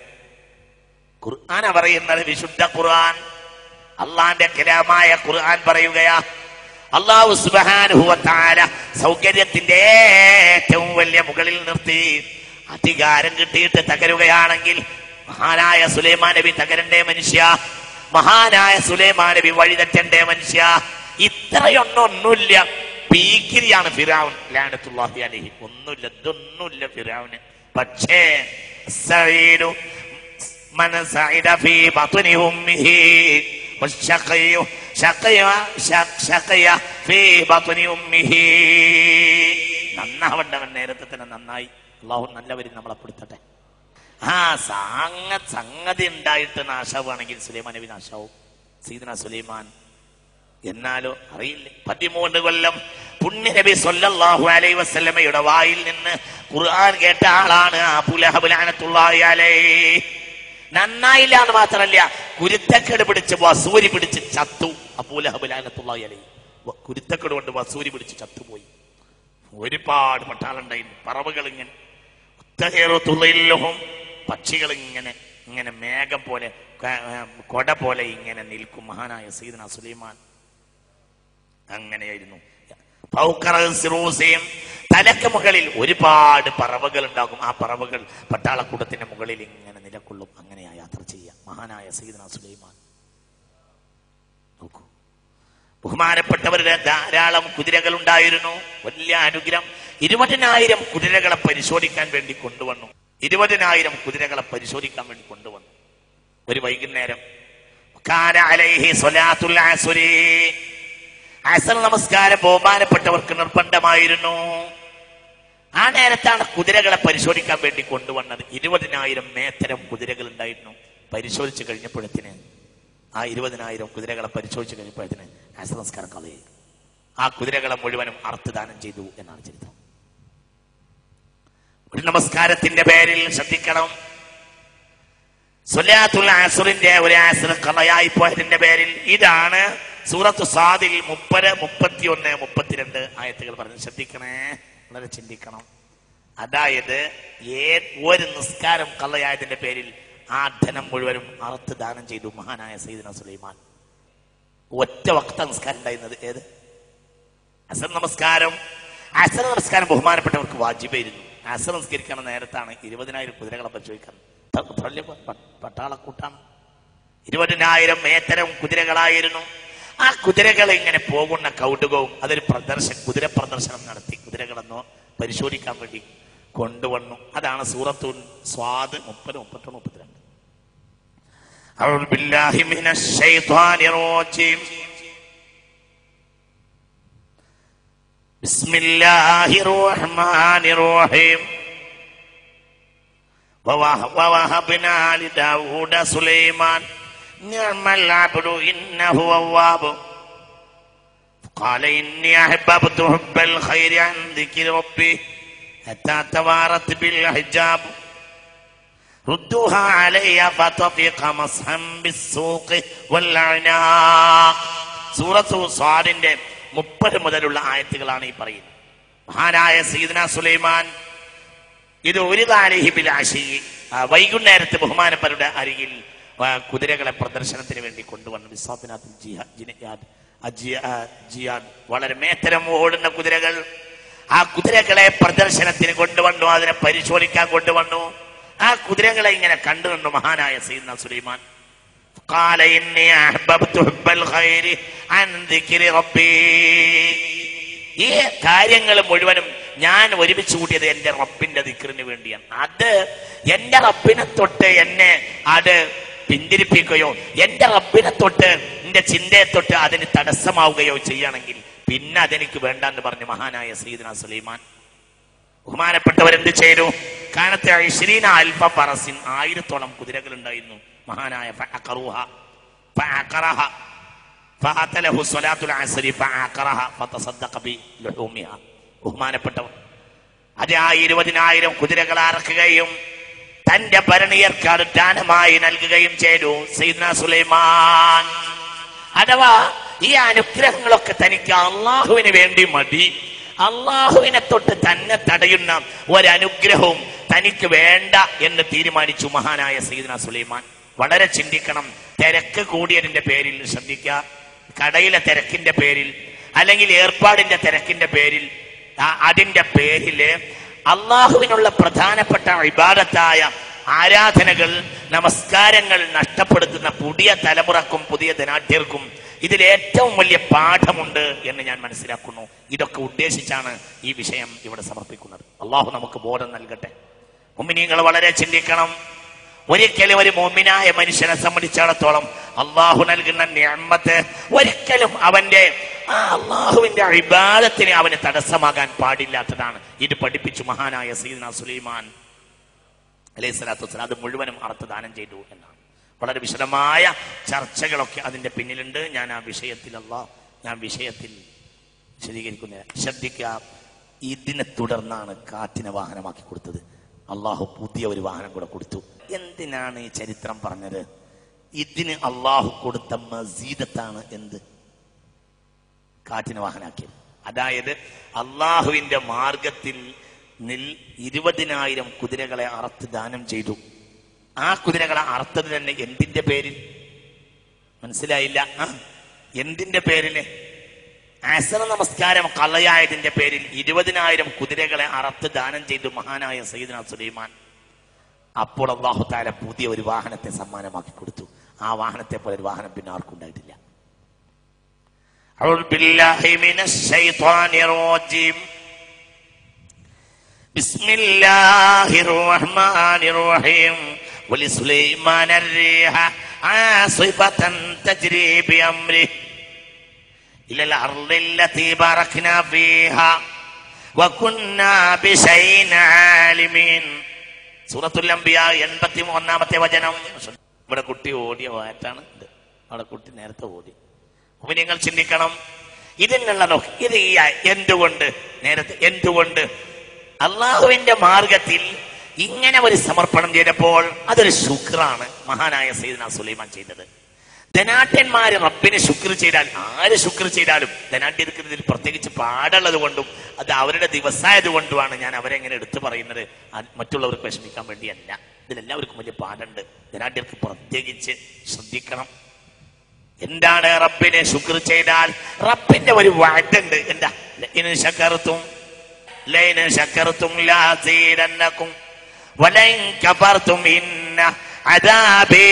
ഖുർആന പറയുന്നത് വിശുദ്ധ ഖുർആൻ അള്ളാന്റെ കലാമായ ഖുർആൻ പറയുകയാ അള്ളാഹു സുബ്ഹാനഹു വ തആല സൗകര്യത്തിന്റെ ഏറ്റവും വലിയ മുകളിൽ നിർത്തി അധികാരം കിട്ടിയിട്ട് തകരുകയാണെങ്കിൽ മഹാനായ സുലൈമാൻ നബി തകരണ്ടേ മനുഷ്യ മഹാനായ സുലൈമാൻ നബി വഴിതെറ്റണ്ടേ മനുഷ്യ ഇത്രയൊന്നും ഒന്നുമില്ല പീക്കിരിയാണ് ഫിറാവുൻ ലാനത്തുല്ലാഹി അലൈഹി ഒന്നുമില്ല ഇതൊന്നുമില്ല ഫിറാവുന് പക്ഷേ സഈദു من سعد في بطن أمه والشقي شقي شق- شقي في بطن أمه നന്നാവണ്ടവൻ നേരത്തെ തന്നെ നന്നായി അള്ളാഹു നല്ലവരും നമ്മളെ പെടുത്തട്ടെ ആ സാങ്ങ സംഗതി ഉണ്ടായിട്ട് നാശാവുകയാണെങ്കിൽ സുലൈമാൻ നബി നാശാവും സീദന സുലൈമാൻ എന്നാലോ അറിയില്ല പതിമൂന്ന് കൊല്ലം പുണ്യ നബി സല്ലല്ലാഹു അലൈഹി വസല്ലമയുടെ വായിൽ നിന്ന് ഖുർആൻ കേട്ട ആളാണ് അബുലഹബ് ലഅനത്തുള്ളാഹി അലൈഹി നന്നായില്ല എന്ന് മാത്രമല്ല കുരുത്തക്കേട് പിടിച്ച് വസൂരി പിടിച്ച് ചത്തു അബൂലഹബ് ലഅനത്തുള്ളാഹി അലൈഹി വ- കുരുത്തക്കേട് കൊണ്ട് വസൂരി പിടിച്ച് ചത്തുപോയി ഒരുപാട് പട്ടാളുണ്ടായിരുന്നു പറവുകൾ ഇങ്ങനെ ഉത്തഹേറു തുള്ളില്ലുഹും പക്ഷികൾ ഇങ്ങനെ ഇങ്ങനെ മേഘം പോലെ ക- ആ, കൊട പോലെ ഇങ്ങനെ നിൽക്കും മഹാനായ സീദന സുലൈമാൻ അങ്ങനെയായിരുന്നു ഫൗഖറ സിറൂസയും തലക്ക് മുകളിൽ ഒരുപാട് പറവകൾ ഉണ്ടാകും ആ പറവകൾ പട്ടാളക്കൂട്ടത്തിന്റെ മുകളിൽ ഇങ്ങനെ നിലകൊള്ളും അങ്ങനെയാ യാത്ര ചെയ്യാം മഹാനായ സീദന സുലൈമാൻ നോക്കൂ ബഹുമാനപ്പെട്ടവരുടെ ധാരാളം കുതിരകൾ ഉണ്ടായിരുന്നു വലിയ അനുഗ്രഹം ഇരുപതിനായിരം കുതിരകളെ പരിശോധിക്കാൻ വേണ്ടി കൊണ്ടുവന്നു ഇരുപതിനായിരം കുതിരകളെ പരിശോധിക്കാൻ വേണ്ടി കൊണ്ടുവന്നു ഒരു വൈകുന്നേരം കാന അലൈഹി സ്വലാത്തുൽ അസ്രി. അസർ നമസ്കാരം ബഹുമാനപ്പെട്ടവർക്ക് നിർബന്ധമായിരുന്നു ആ നേരത്താണ് കുതിരകളെ പരിശോധിക്കാൻ വേണ്ടി കൊണ്ടുവന്നത് ഇരുപതിനായിരം മേത്തരം കുതിരകൾ ഉണ്ടായിരുന്നു പരിശോധിച്ചു കഴിഞ്ഞപ്പോഴത്തിന് ആ ഇരുപതിനായിരം കുതിരകളെ പരിശോധിച്ചു കഴിഞ്ഞപ്പോഴത്തിന് അസർ നമസ്കാരം കളയി ആ കുതിരകളെ മുഴുവനും അർത്ഥദാനം ചെയ്തു എന്നാണ് ചരിത്രം ഒരു നമസ്കാരത്തിന്റെ പേരിൽ ശ്രദ്ധിക്കണം സുലാത്തുൽ അസുറിന്റെ ഒരു ആസർ കളയായി പോയതിന്റെ പേരിൽ ഇതാണ് സൂറത്ത് സാദിൽ മുപ്പത് മുപ്പത്തിയൊന്ന് മുപ്പത്തിരണ്ട് ആയത്തുകൾ പറഞ്ഞ് ശ്രദ്ധിക്കണേ വളരെ ചിന്തിക്കണം അതായത് ഏ ഒരു നിസ്കാരം കള്ളയായതിന്റെ പേരിൽ ആ ധനം മുഴുവനും അറുത്ത് ദാനം ചെയ്തു മഹാനായ സൈദന സുലൈമാൻ ഒറ്റ വക്ത നിസ്കാരം ഉണ്ടായിരുന്നത് ഏത് അസർ നമസ്കാരം അസർ നമസ്കാരം ബഹുമാനപ്പെട്ടവർക്ക് വാജിബായിരുന്നു അസർ നിസ്കരിക്കുന്ന നേരത്താണ് ഇരുപതിനായിരം കുതിരകളെ പരിശോധിക്കാൻ പട്ട- വലിയ പ- പട്ടാളക്കൂട്ടാണ് ഇരുപതിനായിരം മേത്തരം കുതിരകളായിരുന്നു ആ കുതിരകൾ ഇങ്ങനെ പോകുന്ന കൗതുകവും അതൊരു പ്രദർശനം കുതിര പ്രദർശനം നടത്തി കുതിരകളെന്നോ പരിശോധിക്കാൻ വേണ്ടി കൊണ്ടുവന്നു അതാണ് സൂറത്തു സ്വാദ് മുപ്പത് മുപ്പത്തൊന്ന് മുപ്പത്തിരണ്ട് أعوذ بالله من الشيطان الرجيم بسم الله الرحمن الرحيم ووه- ووهبنا لداود سليمان نعم العبد إنه أواب قال إني أحببت حب الخير عن ذكر ربي حتى توارت بالحجاب ردوها علي فطفق مسحا بالسوق والعناق സൂറത്തു സ്വാദിന്റെ മുപ്പത് മുതലുള്ള ആയത്തുകളാണ് ഈ പറയുന്നത് മഹാനായ സീദന സുലൈമാൻ ഇത് ഒരു കാലിഹിബിൽ ആശി വൈകുന്നേരത്ത് ബഹുമാനപ്പരുടെ അരികിൽ ആ, കുതിരകളെ പ്രദർശനത്തിന് വേണ്ടി കൊണ്ടുവന്നു വിസാബിനാഥ് ജിഹാ- ജിനയാദ് അജിയ- ആ, ജിയാദ് വളരെ മേത്തരം ഓടുന്ന കുതിരകൾ ആ കുതിരകളെ പ്രദർശനത്തിന് കൊണ്ടുവന്നു അതിനെ പരിശോധിക്കാൻ കൊണ്ടുവന്നു ആ കുതിരകളെ ഇങ്ങനെ കണ്ടു നിന്നു മഹാനായ സീദന സുലൈമാൻ قال إني أحببت حب الخير عن ذكر ربي ഈ കാര്യങ്ങൾ മുഴുവനും ഞാൻ ഒരുമിച്ച് കൂട്ടിയത് എന്റെ റബ്ബിന്റെ ദിക്റിന് വേണ്ടിയാണ് അത് എന്റെ റബ്ബിനെ തൊട്ട് എന്നെ അത് പിന്തിരിപ്പിക്കുകയോ എന്റെ റബ്ബിനെ തൊട്ട് എന്റെ ചിന്തയെ തൊട്ട് അതിന് തടസ്സമാവുകയോ ചെയ്യണമെങ്കിൽ പിന്നെ അതെനിക്ക് വേണ്ടെന്ന് പറഞ്ഞു മഹാനായ സീദന സുലൈമാൻ ബഹുമാനപ്പെട്ടവരെന്ത് ചെയ്തു കാനത്തെ ഐശ്വരീന അൽഫ പറസിൻ ആയിരത്തോളം കുതിരകൾ ഉണ്ടായിരുന്നു മഹാനായ ഫഅഖറുഹ ഫഅഖറഹ ഫഅതലഹു സ്വലാത്തുൽ അസ്രി ഫഅഖറഹ ഫതസദ്ദഖ ബി ലുഹൂമിഹ ബഹുമാനപ്പെട്ടവർ അത് ആ ഇരുപതിനായിരം കുതിരകൾ അറക്കുകയും തന്റെ ഭരണീയർക്ക് അത് ദാനമായി നൽകുകയും ചെയ്തു സൈദന സുലൈമാൻ അഥവാ ഈ അനുഗ്രഹങ്ങളൊക്കെ തനിക്ക് അള്ളാഹുവിന് വേണ്ടി മതി അള്ളാഹുവിനെ തൊട്ട് തന്നെ തടയുന്ന ഒരനുഗ്രഹവും തനിക്ക് വേണ്ട എന്ന് തീരുമാനിച്ചു മഹാനായ സീദന സുലൈമാൻ വളരെ ചിന്തിക്കണം തിരക്ക് കൂടിയതിന്റെ പേരിൽ ശ്രദ്ധിക്കുക കടയിലെ തിരക്കിന്റെ പേരിൽ അല്ലെങ്കിൽ ഏർപ്പാടിന്റെ തിരക്കിന്റെ പേരിൽ ആ- അതിന്റെ പേരില് അള്ളാഹുവിനുള്ള പ്രധാനപ്പെട്ട ഇബാദത്തായ ആരാധനകൾ നമസ്കാരങ്ങൾ നഷ്ടപ്പെടുത്തുന്ന പുതിയ തലമുറക്കും പുതിയ ധനാഢ്യർക്കും ഇതിൽ ഏറ്റവും വലിയ പാഠമുണ്ട് എന്ന് ഞാൻ മനസ്സിലാക്കുന്നു ഇതൊക്കെ ഉദ്ദേശിച്ചാണ് ഈ വിഷയം ഇവിടെ സമർപ്പിക്കുന്നത് അള്ളാഹു നമുക്ക് ബോധം നൽകട്ടെ മുമ്മിനീങ്ങൾ വളരെ ചിന്തിക്കണം ഒരിക്കലും ഒരു മോമിനായ മനുഷ്യനെ സംബന്ധിച്ചിടത്തോളം അള്ളാഹു നൽകുന്ന ഞാമത്ത് ഒരിക്കലും അവന്റെ ആ അള്ളാഹുവിന്റെ അഭിബാധത്തിന് അവന് തടസ്സമാകാൻ പാടില്ലാത്തതാണ് ഇത് പഠിപ്പിച്ചു മഹാനായ സീദന സുലൈമാൻ അലൈഹി സ്വലാത്തു വസ്സലാം അത് മുഴുവനും അർത്ഥ ദാനം ചെയ്തു എന്നാണ് വളരെ വിശദമായ ചർച്ചകളൊക്കെ അതിന്റെ പിന്നിലുണ്ട് ഞാൻ ആ വിഷയത്തിലല്ല ഞാൻ വിഷയത്തിൽ വിശദീകരിക്കുന്നില്ല ശ്രദ്ധിക്കുക ഇതിനെ തുടർന്നാണ് കാറ്റിനെ വാഹനമാക്കി കൊടുത്തത് അള്ളാഹു പുതിയ ഒരു വാഹനം കൂടെ കൊടുത്തു എന്തിനാണ് ഈ ചരിത്രം പറഞ്ഞത് ഇതിന് അള്ളാഹു കൊടുത്ത മസീദത്താണ് എന്ത് കാറ്റിന് വാഹനാക്കിയത് അതായത് അള്ളാഹുവിന്റെ മാർഗത്തിൽ നിൽ ഇരുപതിനായിരം കുതിരകളെ അറുത്ത് ദാനം ചെയ്തു ആ കുതിരകളെ അറുത്തത് തന്നെ എന്തിന്റെ പേരിൽ മനസ്സിലായില്ല ആ എന്തിന്റെ പേരില് അസന നമസ്കാരം കള്ളയായതിന്റെ പേരിൽ ഇരുപതിനായിരം കുതിരകളെ അറുത്ത് ദാനം ചെയ്തു മഹാനായ സയ്യിദ്ന സുലൈമാൻ അപ്പോൾ അള്ളാഹു താല പുതിയ ഒരു വാഹനത്തെ സമ്മാനമാക്കി കൊടുത്തു ആ വാഹനത്തെ പോലെ ഒരു വാഹനം പിന്നെ ആർക്കും ഉണ്ടായിട്ടില്ല أعوذ بالله من الشيطان الرجيم بسم الله الرحمن الرحيم ولسليمان الريح عاصفة تجري بأمره إلى الأرض التي باركنا فيها وكنا بشيء عالمين സൂറത്തുൽ അംബിയ എൺപത്തി ഒന്നാമത്തെ വചനം ഇവിടെ കുട്ടി ഓടിയ വാറ്റാണ് ഇത് അവിടെ കുട്ടി നേരത്തെ ഓടി അപ്പൊ നിങ്ങൾ ചിന്തിക്കണം ഇതിനുള്ള നോക്ക് ഇത് ഈ എന്തുകൊണ്ട് നേരത്തെ എന്തുകൊണ്ട് അള്ളാഹുവിന്റെ മാർഗത്തിൽ ഇങ്ങനെ ഒരു സമർപ്പണം ചെയ്തപ്പോൾ അതൊരു ശുക്രാണ് മഹാനായ സൈദന സുലൈമാൻ ചെയ്തത് ധനാട്യന്മാര് റബ്ബിനെ ശുക്ർ ചെയ്താൽ ആര് ശുക്ർ ചെയ്താലും ധനാട്യർക്ക് ഇതിൽ പ്രത്യേകിച്ച് പാടുള്ളത് കൊണ്ടും അത് അവരുടെ ദിവസമായത് കൊണ്ടുമാണ് ഞാൻ അവരെ എങ്ങനെ എടുത്തു പറയുന്നത് അത് മറ്റുള്ളവർക്ക് വിഷമിക്കാൻ വേണ്ടിയല്ല ഇതിലെല്ലാവർക്കും വലിയ പാടുണ്ട് ധനാട്യർക്ക് പ്രത്യേകിച്ച് ശ്രദ്ധിക്കണം എന്താണ് റബ്ബിനെ ശുക്ർ ചെയ്താൽ റബ്ബിന്റെ ഒരു വാറ്റുണ്ട് എന്താ ലൈന ശക്കർത്തും ലൈന ശക്കർത്തും ലാസീരന്നക്കും വലൈൻ കഫർതും ഇന്ന അദാബി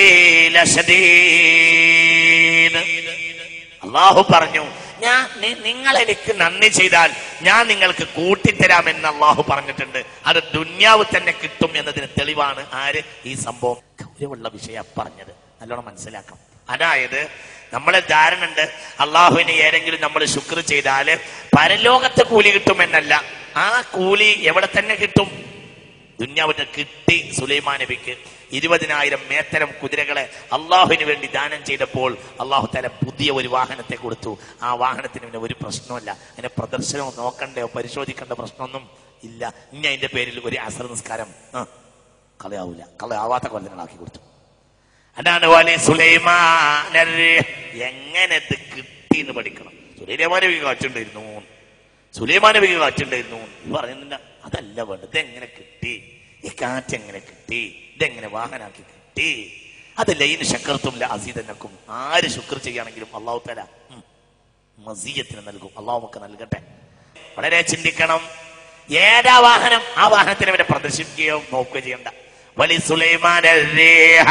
ലശദീദ് അള്ളാഹു പറഞ്ഞു ഞാൻ നി- നിങ്ങൾ എനിക്ക് നന്ദി ചെയ്താൽ ഞാൻ നിങ്ങൾക്ക് കൂട്ടിത്തരാമെന്ന് അള്ളാഹു പറഞ്ഞിട്ടുണ്ട് അത് ദുന്യാവ് തന്നെ കിട്ടും എന്നതിന് തെളിവാണ് ആര് ഈ സംഭവം ഗൗരവമുള്ള വിഷയം പറഞ്ഞത് നല്ലോണം മനസ്സിലാക്കാം അതായത് നമ്മളെ ധാരണ ഉണ്ട് അള്ളാഹുവിന് ഏതെങ്കിലും നമ്മൾ ശുക്ർ ചെയ്താല് പരലോകത്ത് കൂലി കിട്ടുമെന്നല്ല ആ കൂലി എവിടെ തന്നെ കിട്ടും ദുന്യാവിന് കിട്ടി സുലൈമാൻ നബിക്ക് ഇരുപതിനായിരം മേത്തരം കുതിരകളെ അള്ളാഹുവിന് വേണ്ടി ദാനം ചെയ്തപ്പോൾ അള്ളാഹു തല പുതിയ ഒരു വാഹനത്തെ കൊടുത്തു ആ വാഹനത്തിന് പിന്നെ ഒരു പ്രശ്നമല്ല അതിന്റെ പ്രദർശനവും നോക്കണ്ടയോ പരിശോധിക്കേണ്ട പ്രശ്നമൊന്നും ഇല്ല ഇനി അതിന്റെ പേരിൽ ഒരു അസർ നിസ്കാരം ആ, കളയാവൂല കളയാവാത്ത കൊല്ലങ്ങളാക്കി കൊടുത്തു അതാണ് പോലെ സുലൈമാൻ എങ്ങനെ ഇത് കിട്ടി എന്ന് പഠിക്കണം സുലൈമാൻ നബി കാറ്റുണ്ടായിരുന്നു സുലൈമാൻ നബിക്ക് കാറ്റുണ്ടായിരുന്നു എന്ന് പറയുന്നില്ല അതല്ല വേണ്ടത് ഇതെങ്ങനെ കിട്ടി ഈ കാറ്റ് എങ്ങനെ കിട്ടി ഇതെങ്ങനെ വാഹനാക്കി കിട്ടി അത് ലൈന് ശക്കർത്തും അസീതനക്കും ആര് ശുക്ർ ചെയ്യുകയാണെങ്കിലും അള്ളാഹു തല മസീയത്തിന് നൽകും അള്ളാഹു നമുക്ക് നൽകട്ടെ വളരെ ചിന്തിക്കണം ഏതാ വാഹനം ആ വാഹനത്തിന് അവരെ പ്രദർശിപ്പിക്കുകയോ നോക്കുകയോ ചെയ്യണ്ട വലി സുലൈമാൻ الريح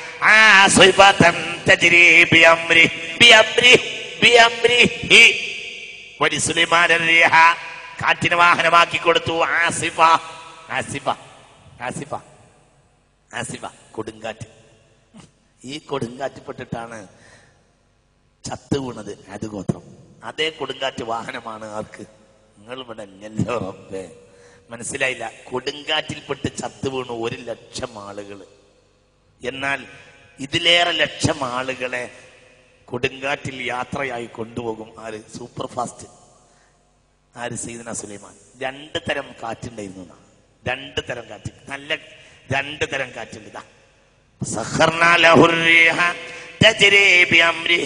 عاصفة تجري بأمره بأمره بأمره വലി സുലൈമാൻ الريح കാറ്റിന് വാഹനമാക്കി കൊടുത്തു ആസിഫ ആസിഫ ആസിഫ ആസിഫ കൊടുങ്കാറ്റ് ഈ കൊടുങ്കാറ്റിപ്പെട്ടിട്ടാണ് ചത്ത് വീണത് അത് ഗോത്രം അതേ കൊടുങ്കാറ്റ് വാഹനമാണ് ആർക്ക് നിങ്ങൾ ഇവിടെ ഇല്ലല്ലോ റബ്ബേ മനസ്സിലായില്ല കൊടുങ്കാറ്റിൽപ്പെട്ട് ചത്ത് വീണു ഒരു ലക്ഷം ആളുകൾ എന്നാൽ ഇതിലേറെ ലക്ഷം ആളുകളെ കൊടുങ്കാറ്റിൽ യാത്രയായി കൊണ്ടുപോകും ആര് സൂപ്പർ ഫാസ്റ്റ് ആര് സീദന സുലൈമാൻ രണ്ട് തരം കാറ്റുണ്ടായിരുന്നു എന്നാ. രണ്ട് തരം കാറ്റ് നല്ല രണ്ട് തരം കാറ്റുണ്ട് ഇതാ سخرنا له الريح تجري بأمره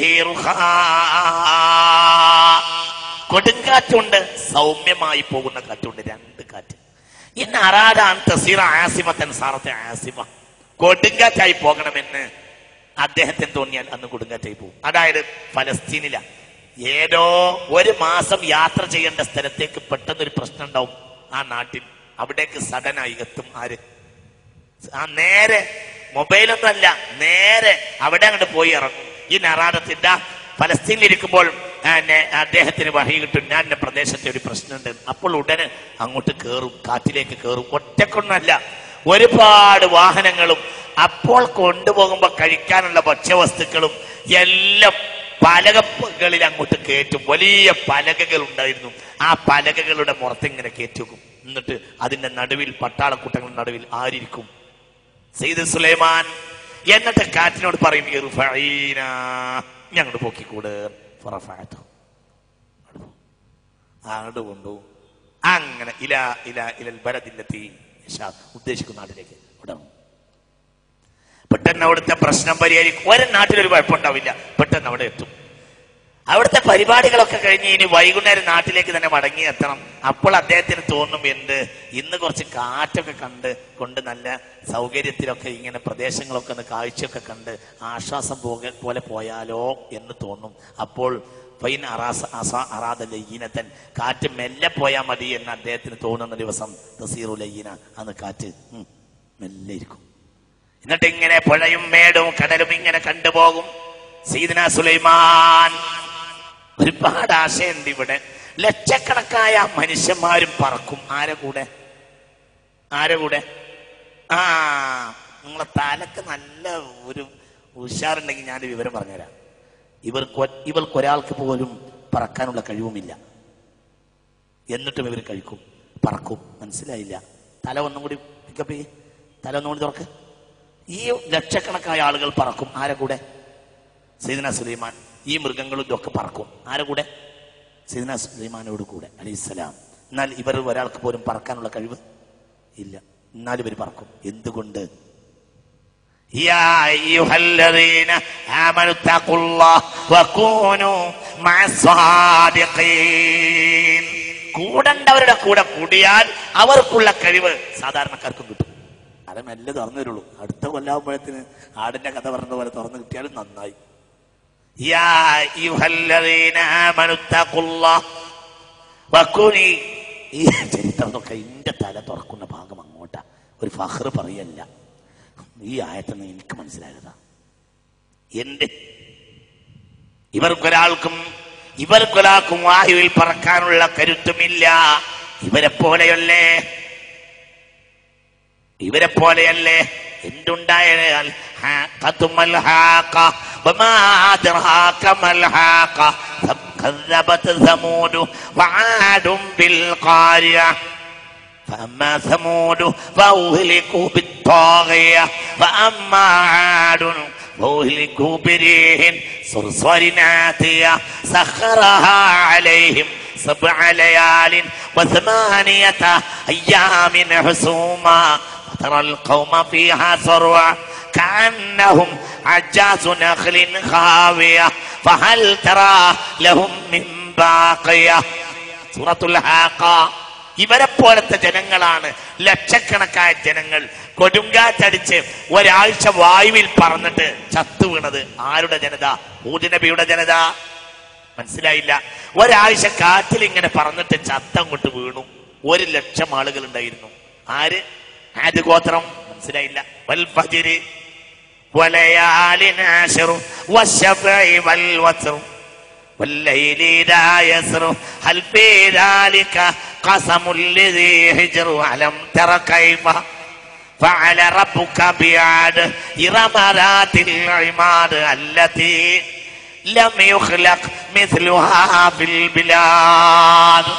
رخاء കൊടുങ്കാറ്റുണ്ട് സൗമ്യമായി പോകുന്ന കാറ്റുണ്ട് രണ്ട് കാറ്റ് ഇന്ന് അറാദാൻ തസീറ ആസിമത്തൻ സാറത്തെ ആസിമ കൊടുങ്കാറ്റായി പോകണമെന്ന് അദ്ദേഹത്തിന് തോന്നിയാൽ അന്ന് കൊടുങ്കാറ്റായി പോകും അതായത് ഫലസ്തീനില ഏതോ ഒരു മാസം യാത്ര ചെയ്യേണ്ട സ്ഥലത്തേക്ക് പെട്ടെന്നൊരു പ്രശ്നം ഉണ്ടാവും ആ നാട്ടിൽ അവിടേക്ക് സഡനായി എത്തും ആര് ആ നേരെ മൊബൈലൊന്നും അല്ല നേരെ അവിടെ അങ്ങോട്ട് പോയി ഇറങ്ങും ഈ നറാദത്തിന്റെ ഫലസ്തീനിൽ ഇരിക്കുമ്പോൾ ആ, നെ- അദ്ദേഹത്തിന് വഴി കിട്ടും ഞാൻ എന്റെ പ്രദേശത്തെ ഒരു പ്രശ്നമുണ്ട് അപ്പോൾ ഉടനെ അങ്ങോട്ട് കയറും കാറ്റിലേക്ക് കയറും ഒറ്റക്കൊന്നല്ല ഒരുപാട് വാഹനങ്ങളും അപ്പോൾ കൊണ്ടുപോകുമ്പോൾ കഴിക്കാനുള്ള ഭക്ഷ്യവസ്തുക്കളും എല്ലാം പലകകളിൽ അങ്ങോട്ട് കയറ്റും വലിയ പലകകൾ ഉണ്ടായിരുന്നു ആ പലകകളുടെ മുറത്ത് ഇങ്ങനെ കയറ്റും എന്നിട്ട് അതിന്റെ നടുവിൽ പട്ടാളക്കൂട്ടങ്ങളുടെ നടുവിൽ ആരിയിരിക്കും സെയ്ദ് സുലൈമാൻ എന്നിട്ട് കാറ്റിനോട് പറയും ഇർഫഈന ഞങ്ങോട്ട് പൊക്കിക്കൂട് ഫറഫഅതു. അങ്ങോട്ട് കൊണ്ടു അങ്ങനെ ഇല ഇല ഇലൽ ബലദില്ലത്തി യശാ ഉദ്ദേശിക്കുന്ന നാട്ടിലേക്ക് വിടണം പെട്ടെന്ന് അവിടുത്തെ പ്രശ്നം പരിഹരിക്കും ഒരു നാട്ടിലൊരു കുഴപ്പമുണ്ടാവില്ല പെട്ടെന്ന് അവിടെ എത്തും അവിടുത്തെ പരിപാടികളൊക്കെ കഴിഞ്ഞ് ഇനി വൈകുന്നേരം നാട്ടിലേക്ക് തന്നെ മടങ്ങി എത്തണം അപ്പോൾ അദ്ദേഹത്തിന് തോന്നും എന്ത് ഇന്ന് കുറച്ച് കാറ്റൊക്കെ കണ്ട് കൊണ്ട് നല്ല സൗകര്യത്തിലൊക്കെ ഇങ്ങനെ പ്രദേശങ്ങളൊക്കെ ഒന്ന് കാഴ്ചയൊക്കെ കണ്ട് ആശ്വാസം പോക പോലെ പോയാലോ എന്ന് തോന്നും അപ്പോൾ ഫൈൻ അറാസ അസ അറാദ ലയ്യനത്തൻ കാറ്റ് മെല്ലെ പോയാൽ മതി എന്ന് അദ്ദേഹത്തിന് തോന്നുന്ന ദിവസം തസീറു ലയ്യന അന്ന് കാറ്റ് ഉം, മെല്ലെ ഇരിക്കും എന്നിട്ട് ഇങ്ങനെ പുഴയും മേടും കടലും ഇങ്ങനെ കണ്ടുപോകും സീദന സുലൈമാൻ ഒരുപാട് ആശയുണ്ട് ഇവിടെ ലക്ഷക്കണക്കായ മനുഷ്യന്മാരും പറക്കും ആരെ കൂടെ ആരെ കൂടെ ആ നിങ്ങളെ തലക്ക് നല്ല ഒരു ഉഷാറുണ്ടെങ്കിൽ ഞാൻ വിവരം പറഞ്ഞുതരാം ഇവർക്ക് ഒ- ഇവൾക്കൊരാൾക്ക് പോലും പറക്കാനുള്ള കഴിവുമില്ല എന്നിട്ടും ഇവർ കഴിക്കും പറക്കും മനസ്സിലായില്ല തല ഒന്നും കൂടി പിക്കപ്പ് ചെയ്യ് തല ഒന്നും കൂടി തുറക്ക് ഈ ലക്ഷക്കണക്കായ ആളുകൾ പറക്കും ആരെ കൂടെ സൈദന സുലൈമാൻ ഈ മൃഗങ്ങളും ഇതൊക്കെ പറക്കും ആരെ കൂടെ സൈദന സുലൈമാനോട് കൂടെ അലൈഹിസ്സലാം എന്നാൽ ഇവർ ഒരാൾക്ക് പോലും പറക്കാനുള്ള കഴിവ് ഇല്ല എന്നാലും ഇവർ പറക്കും എന്തുകൊണ്ട് يا أيها الذين آمنوا اتقوا الله وكونوا مع الصادقين കൂടണ്ടവരുടെ കൂടെ കൂടിയാൽ അവർക്കുള്ള കഴിവ് സാധാരണക്കാർക്കും കിട്ടും അത് മെല്ലെ തുറന്നു തരുള്ളൂ അടുത്ത കൊല്ലാകുമ്പോഴത്തിന് ആടിന്റെ കഥ പറഞ്ഞ പോലെ തുറന്നു കിട്ടിയാലും നന്നായി യാ അയ്യുഹല്ലദീന ആമനു ഇത്തഖുല്ലാഹ് വകുനി ഈ ചരിത്രമൊക്കെ ഇന്റെ തല തുറക്കുന്ന ഭാഗം അങ്ങോട്ടാ ഒരു ഫഹ്റ് പറയല്ല ഈ ആയത്തെന്ന് എനിക്ക് മനസ്സിലായതാ എന്റെ ഇവർക്കൊരാൾക്കും ഇവർക്കൊരാൾക്കും വായുവിൽ പറക്കാനുള്ള കരുത്തുമില്ല ഇവരെ പോലെയല്ലേ ഇവരെ പോലെയല്ലേ എന്തുണ്ടായാൽ ഹാഖത്തുമൽ ഹാഖ വമാ അദ്റാക മൽ ഹാഖ كذبت ثمود وعاد بالقارعة فأما ثمود فأهلكوا بالطاغية وأما عاد فأهلكوا بريح صرصر عاتية سخرها عليهم سبع ليال وثمانية أيام حسوما وترى القوم فيها صرعى كأنهم عجاز نخل خاوية فهل ترى لهم من باقية سورة الحاقة ഇവരെ പോലത്തെ ജനങ്ങളാണ് ലക്ഷക്കണക്കായ ജനങ്ങൾ കൊടുങ്കാറ്റടിച്ച് ഒരാഴ്ച വായുവിൽ പറന്നിട്ട് ചത്തു വീണത് ആരുടെ ജനത ഊദിനബിയുടെ ജനത മനസ്സിലായില്ല ഒരാഴ്ച കാറ്റിൽ ഇങ്ങനെ പറന്നിട്ട് ചത്തങ്ങോട്ട് വീണു ഒരു ലക്ഷം ആളുകൾ ഉണ്ടായിരുന്നു ആര് ആദ്യ ഗോത്രം മനസ്സിലായില്ല വൽ ഫജ്രി വലയാലിൻ ആശിറു വശഫഇ വൽ വത്ർ والليل إذا يسر هل في ذلك قسم لذي حجر ألم تر كيف فعل ربك بعاد إرم ذات العماد التي لم يخلق مثلها في البلاد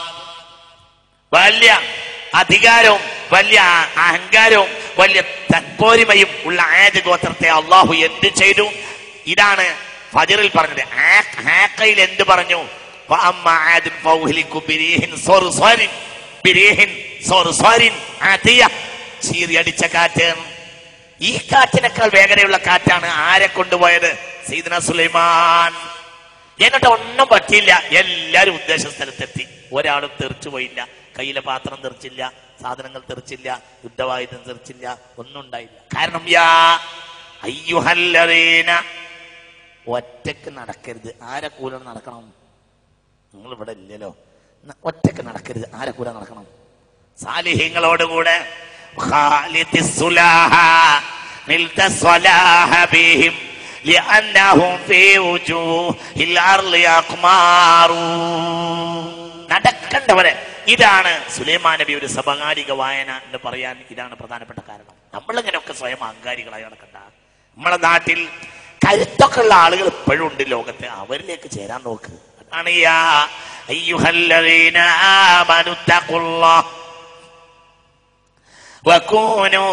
വലിയ അധികാരവും വലിയ അഹങ്കാരവും വലിയ തത്പോരിമയും ഉള്ള ആയത് ഗോത്രത്തെ അള്ളാഹു എന്ത് ചെയ്തു ഇതാണ് ഫജറിൽ പറഞ്ഞത് ആ- ഹാക്കയിൽ എന്ത് പറഞ്ഞു وأما عاد فأهلكوا بريح صرصر بريح صرصر عاتية ചീറിയടിച്ച കാറ്റ് ഈ കാറ്റിനേക്കാൾ വേഗതയുള്ള കാറ്റാണ് ആരെ കൊണ്ടുപോയത് സീദന സുലൈമാൻ എന്നിട്ട് ഒന്നും പറ്റിയില്ല എല്ലാരും ഉദ്ദേശ സ്ഥലത്തെത്തി ഒരാളും തെറിച്ചു പോയില്ല കയ്യിലെ പാത്രം തെറിച്ചില്ല സാധനങ്ങൾ തെറിച്ചില്ല യുദ്ധവായുധം തെറിച്ചില്ല ഒന്നും ഉണ്ടായില്ല കാരണം യാ അയ്യുഹല്ലറീന ഒറ്റക്ക് നടക്കരുത് ആരെ കൂടെ നടക്കണം നിങ്ങൾ ഇവിടെ ഇല്ലല്ലോ ന- ഒറ്റക്ക് നടക്കരുത് ആരെ കൂടെ നടക്കണം സാലിഹ്യങ്ങളോടുകൂടെ خالد الصلاح نلت الصلاح بهم لأنهم في وجوه الأرض أقمار നടക്കണ്ടവരെ ഇതാണ് സുലൈമാൻ നബി ഒരു സമകാലിക വായന എന്ന് പറയാൻ ഇതാണ് പ്രധാനപ്പെട്ട കാരണം നമ്മളിങ്ങനെയൊക്കെ സ്വയം അഹങ്കാരികളായി നടക്കണ്ട നമ്മളെ നാട്ടിൽ കരുത്തൊക്കെ ഉള്ള ആളുകൾ ഇപ്പോഴും ഉണ്ട് ലോകത്ത് അവരിലേക്ക് ചേരാൻ നോക്ക് അതാണ് യാ അയ്യുഹല്ലദീന ആമനു തഖുല്ലാഹ് വകൂനു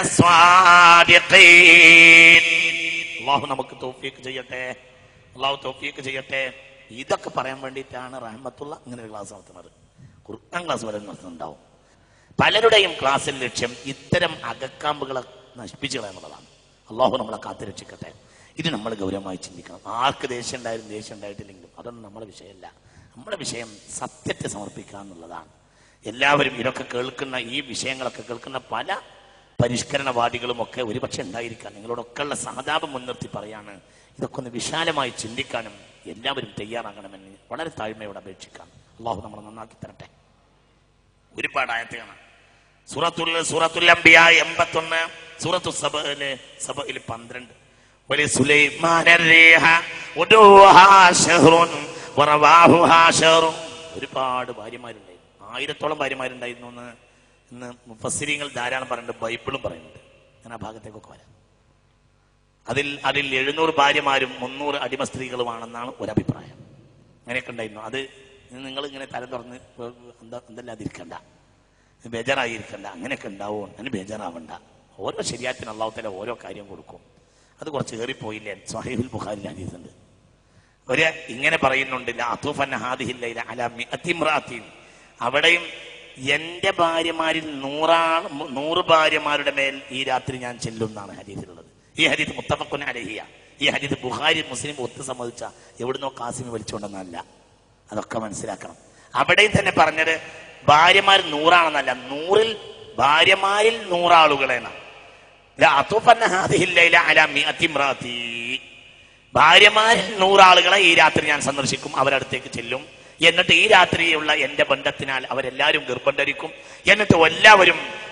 മഅസ്സാദിഖീൻ അല്ലാഹു നമുക്ക് തൗഫീഖ് ചെയ്യട്ടെ അല്ലാഹു തൗഫീഖ് ചെയ്യട്ടെ ഇതൊക്കെ പറയാൻ വേണ്ടിയിട്ടാണ് റഹ്മത്തുള്ള ഇങ്ങനെ ഒരു ക്ലാസ് നടത്തുന്നത് ഖുർആൻ ക്ലാസ് വരെ നടത്തുന്നുണ്ടാവും പലരുടെയും ക്ലാസ്സിൽ ലക്ഷ്യം ഇത്തരം അകക്കാമ്പുകളെ നശിപ്പിച്ചു കളയുന്നതാണ് അള്ളാഹു നമ്മളെ കാത്തുരക്ഷിക്കട്ടെ ഇത് നമ്മൾ ഗൗരവമായി ചിന്തിക്കണം ആർക്ക് ദേഷ്യം ഉണ്ടായാലും ദേഷ്യം ഉണ്ടായിട്ടില്ലെങ്കിലും അതൊന്നും നമ്മുടെ വിഷയമല്ല നമ്മുടെ വിഷയം സത്യത്തെ സമർപ്പിക്കുക എന്നുള്ളതാണ് എല്ലാവരും ഇതൊക്കെ കേൾക്കുന്ന ഈ വിഷയങ്ങളൊക്കെ കേൾക്കുന്ന പല പരിഷ്കരണവാദികളും ഒക്കെ ഒരുപക്ഷെ ഉണ്ടായിരിക്കാം നിങ്ങളോടൊക്കെ ഉള്ള സഹതാപം മുൻനിർത്തി പറയാണ് ഇതൊക്കെ ഒന്ന് വിശാലമായി ചിന്തിക്കാനും എല്ലാവരും തയ്യാറാകണമെന്ന് വളരെ താഴ്മയോടെ അപേക്ഷിക്കാം അള്ളാഹു നമ്മളെ നന്നാക്കി തരട്ടെ ഒരുപാട് ആയത്തുകളാണ് സൂറത്തുൽ സൂറത്തുൽ അംബിയ എൺപത്തൊന്ന് സൂറത്തു സബയില് സബയിൽ പന്ത്രണ്ട് വലി സുലൈമാന റീഹ ഉദൂഹാ ശഹ്റുൻ വറവാഹുഹാ ശഹ്റുൻ ഒരുപാട് ഭാര്യമാരുണ്ടായിരുന്നു ആയിരത്തോളം ഭാര്യമാരുണ്ടായിരുന്നു എന്ന് ഇന്ന് മുഫസ്സിരിങ്ങൾ ധാരാളം പറയുന്നുണ്ട് ബൈബിളും പറയുന്നുണ്ട് ഞാൻ ആ ഭാഗത്തേക്കൊക്കെ വരാം അതിൽ അതിൽ എഴുന്നൂറ് ഭാര്യമാരും മുന്നൂറ് അടിമ സ്ത്രീകളുമാണെന്നാണ് ഒരഭിപ്രായം അങ്ങനെയൊക്കെ ഉണ്ടായിരുന്നു അത് നിങ്ങൾ ഇങ്ങനെ തരം തുറന്ന് എന്താ എന്തല്ലാതിരിക്കണ്ട ബേജാറായിരിക്കണ്ട അങ്ങനെയൊക്കെ ഉണ്ടാവും അതിന് ബേജാറാവണ്ട ഓരോ ശരിയാത്തിന് അള്ളാഹുത്തല ഓരോ കാര്യം കൊടുക്കും അത് കുറച്ച് ഏറിപ്പോയില്ലേ സ്വഹീബുൽ ബുഖാരിൽ ഹദീസുണ്ട് ഒരു ഇങ്ങനെ പറയുന്നുണ്ട് ലാത്തൂഫൻ ഹാദിഹില്ല അല മിഅത്തിമ്രാത്തീൻ അവിടെയും എന്റെ ഭാര്യമാരിൽ നൂറാണ് നൂറ് ഭാര്യമാരുടെ മേൽ ഈ രാത്രി ഞാൻ ചെല്ലും എന്നാണ് ഹദീസിലുള്ളത് ഈ ഹദീസ് മുത്തഫക്കുൻ അലഹിയ ഈ ഹദീസ് ബുഖാരി മുസ്ലിം ഒത്തു സമ്മതിച്ച എവിടുന്നോ കാസിമി വലിച്ചുകൊണ്ടെന്നല്ല അതൊക്കെ മനസ്സിലാക്കണം അവിടെയും തന്നെ പറഞ്ഞത് ഭാര്യമാർ നൂറാണെന്നല്ല നൂറിൽ ഭാര്യമാരിൽ നൂറാളുകളെന്നാണ് ലാത്തൂഫൻ ഹാദിഹില്ല അല മിഅത്തിമ്രാത്തീ ഭാര്യമാരിൽ നൂറാളുകളെ ഈ രാത്രി ഞാൻ സന്ദർശിക്കും അവരടുത്തേക്ക് ചെല്ലും എന്നിട്ട് ഈ രാത്രിയുള്ള എന്റെ ബന്ധത്തിനാൽ അവരെല്ലാവരും ഗർഭം ധരിക്കും എന്നിട്ട് എല്ലാവരും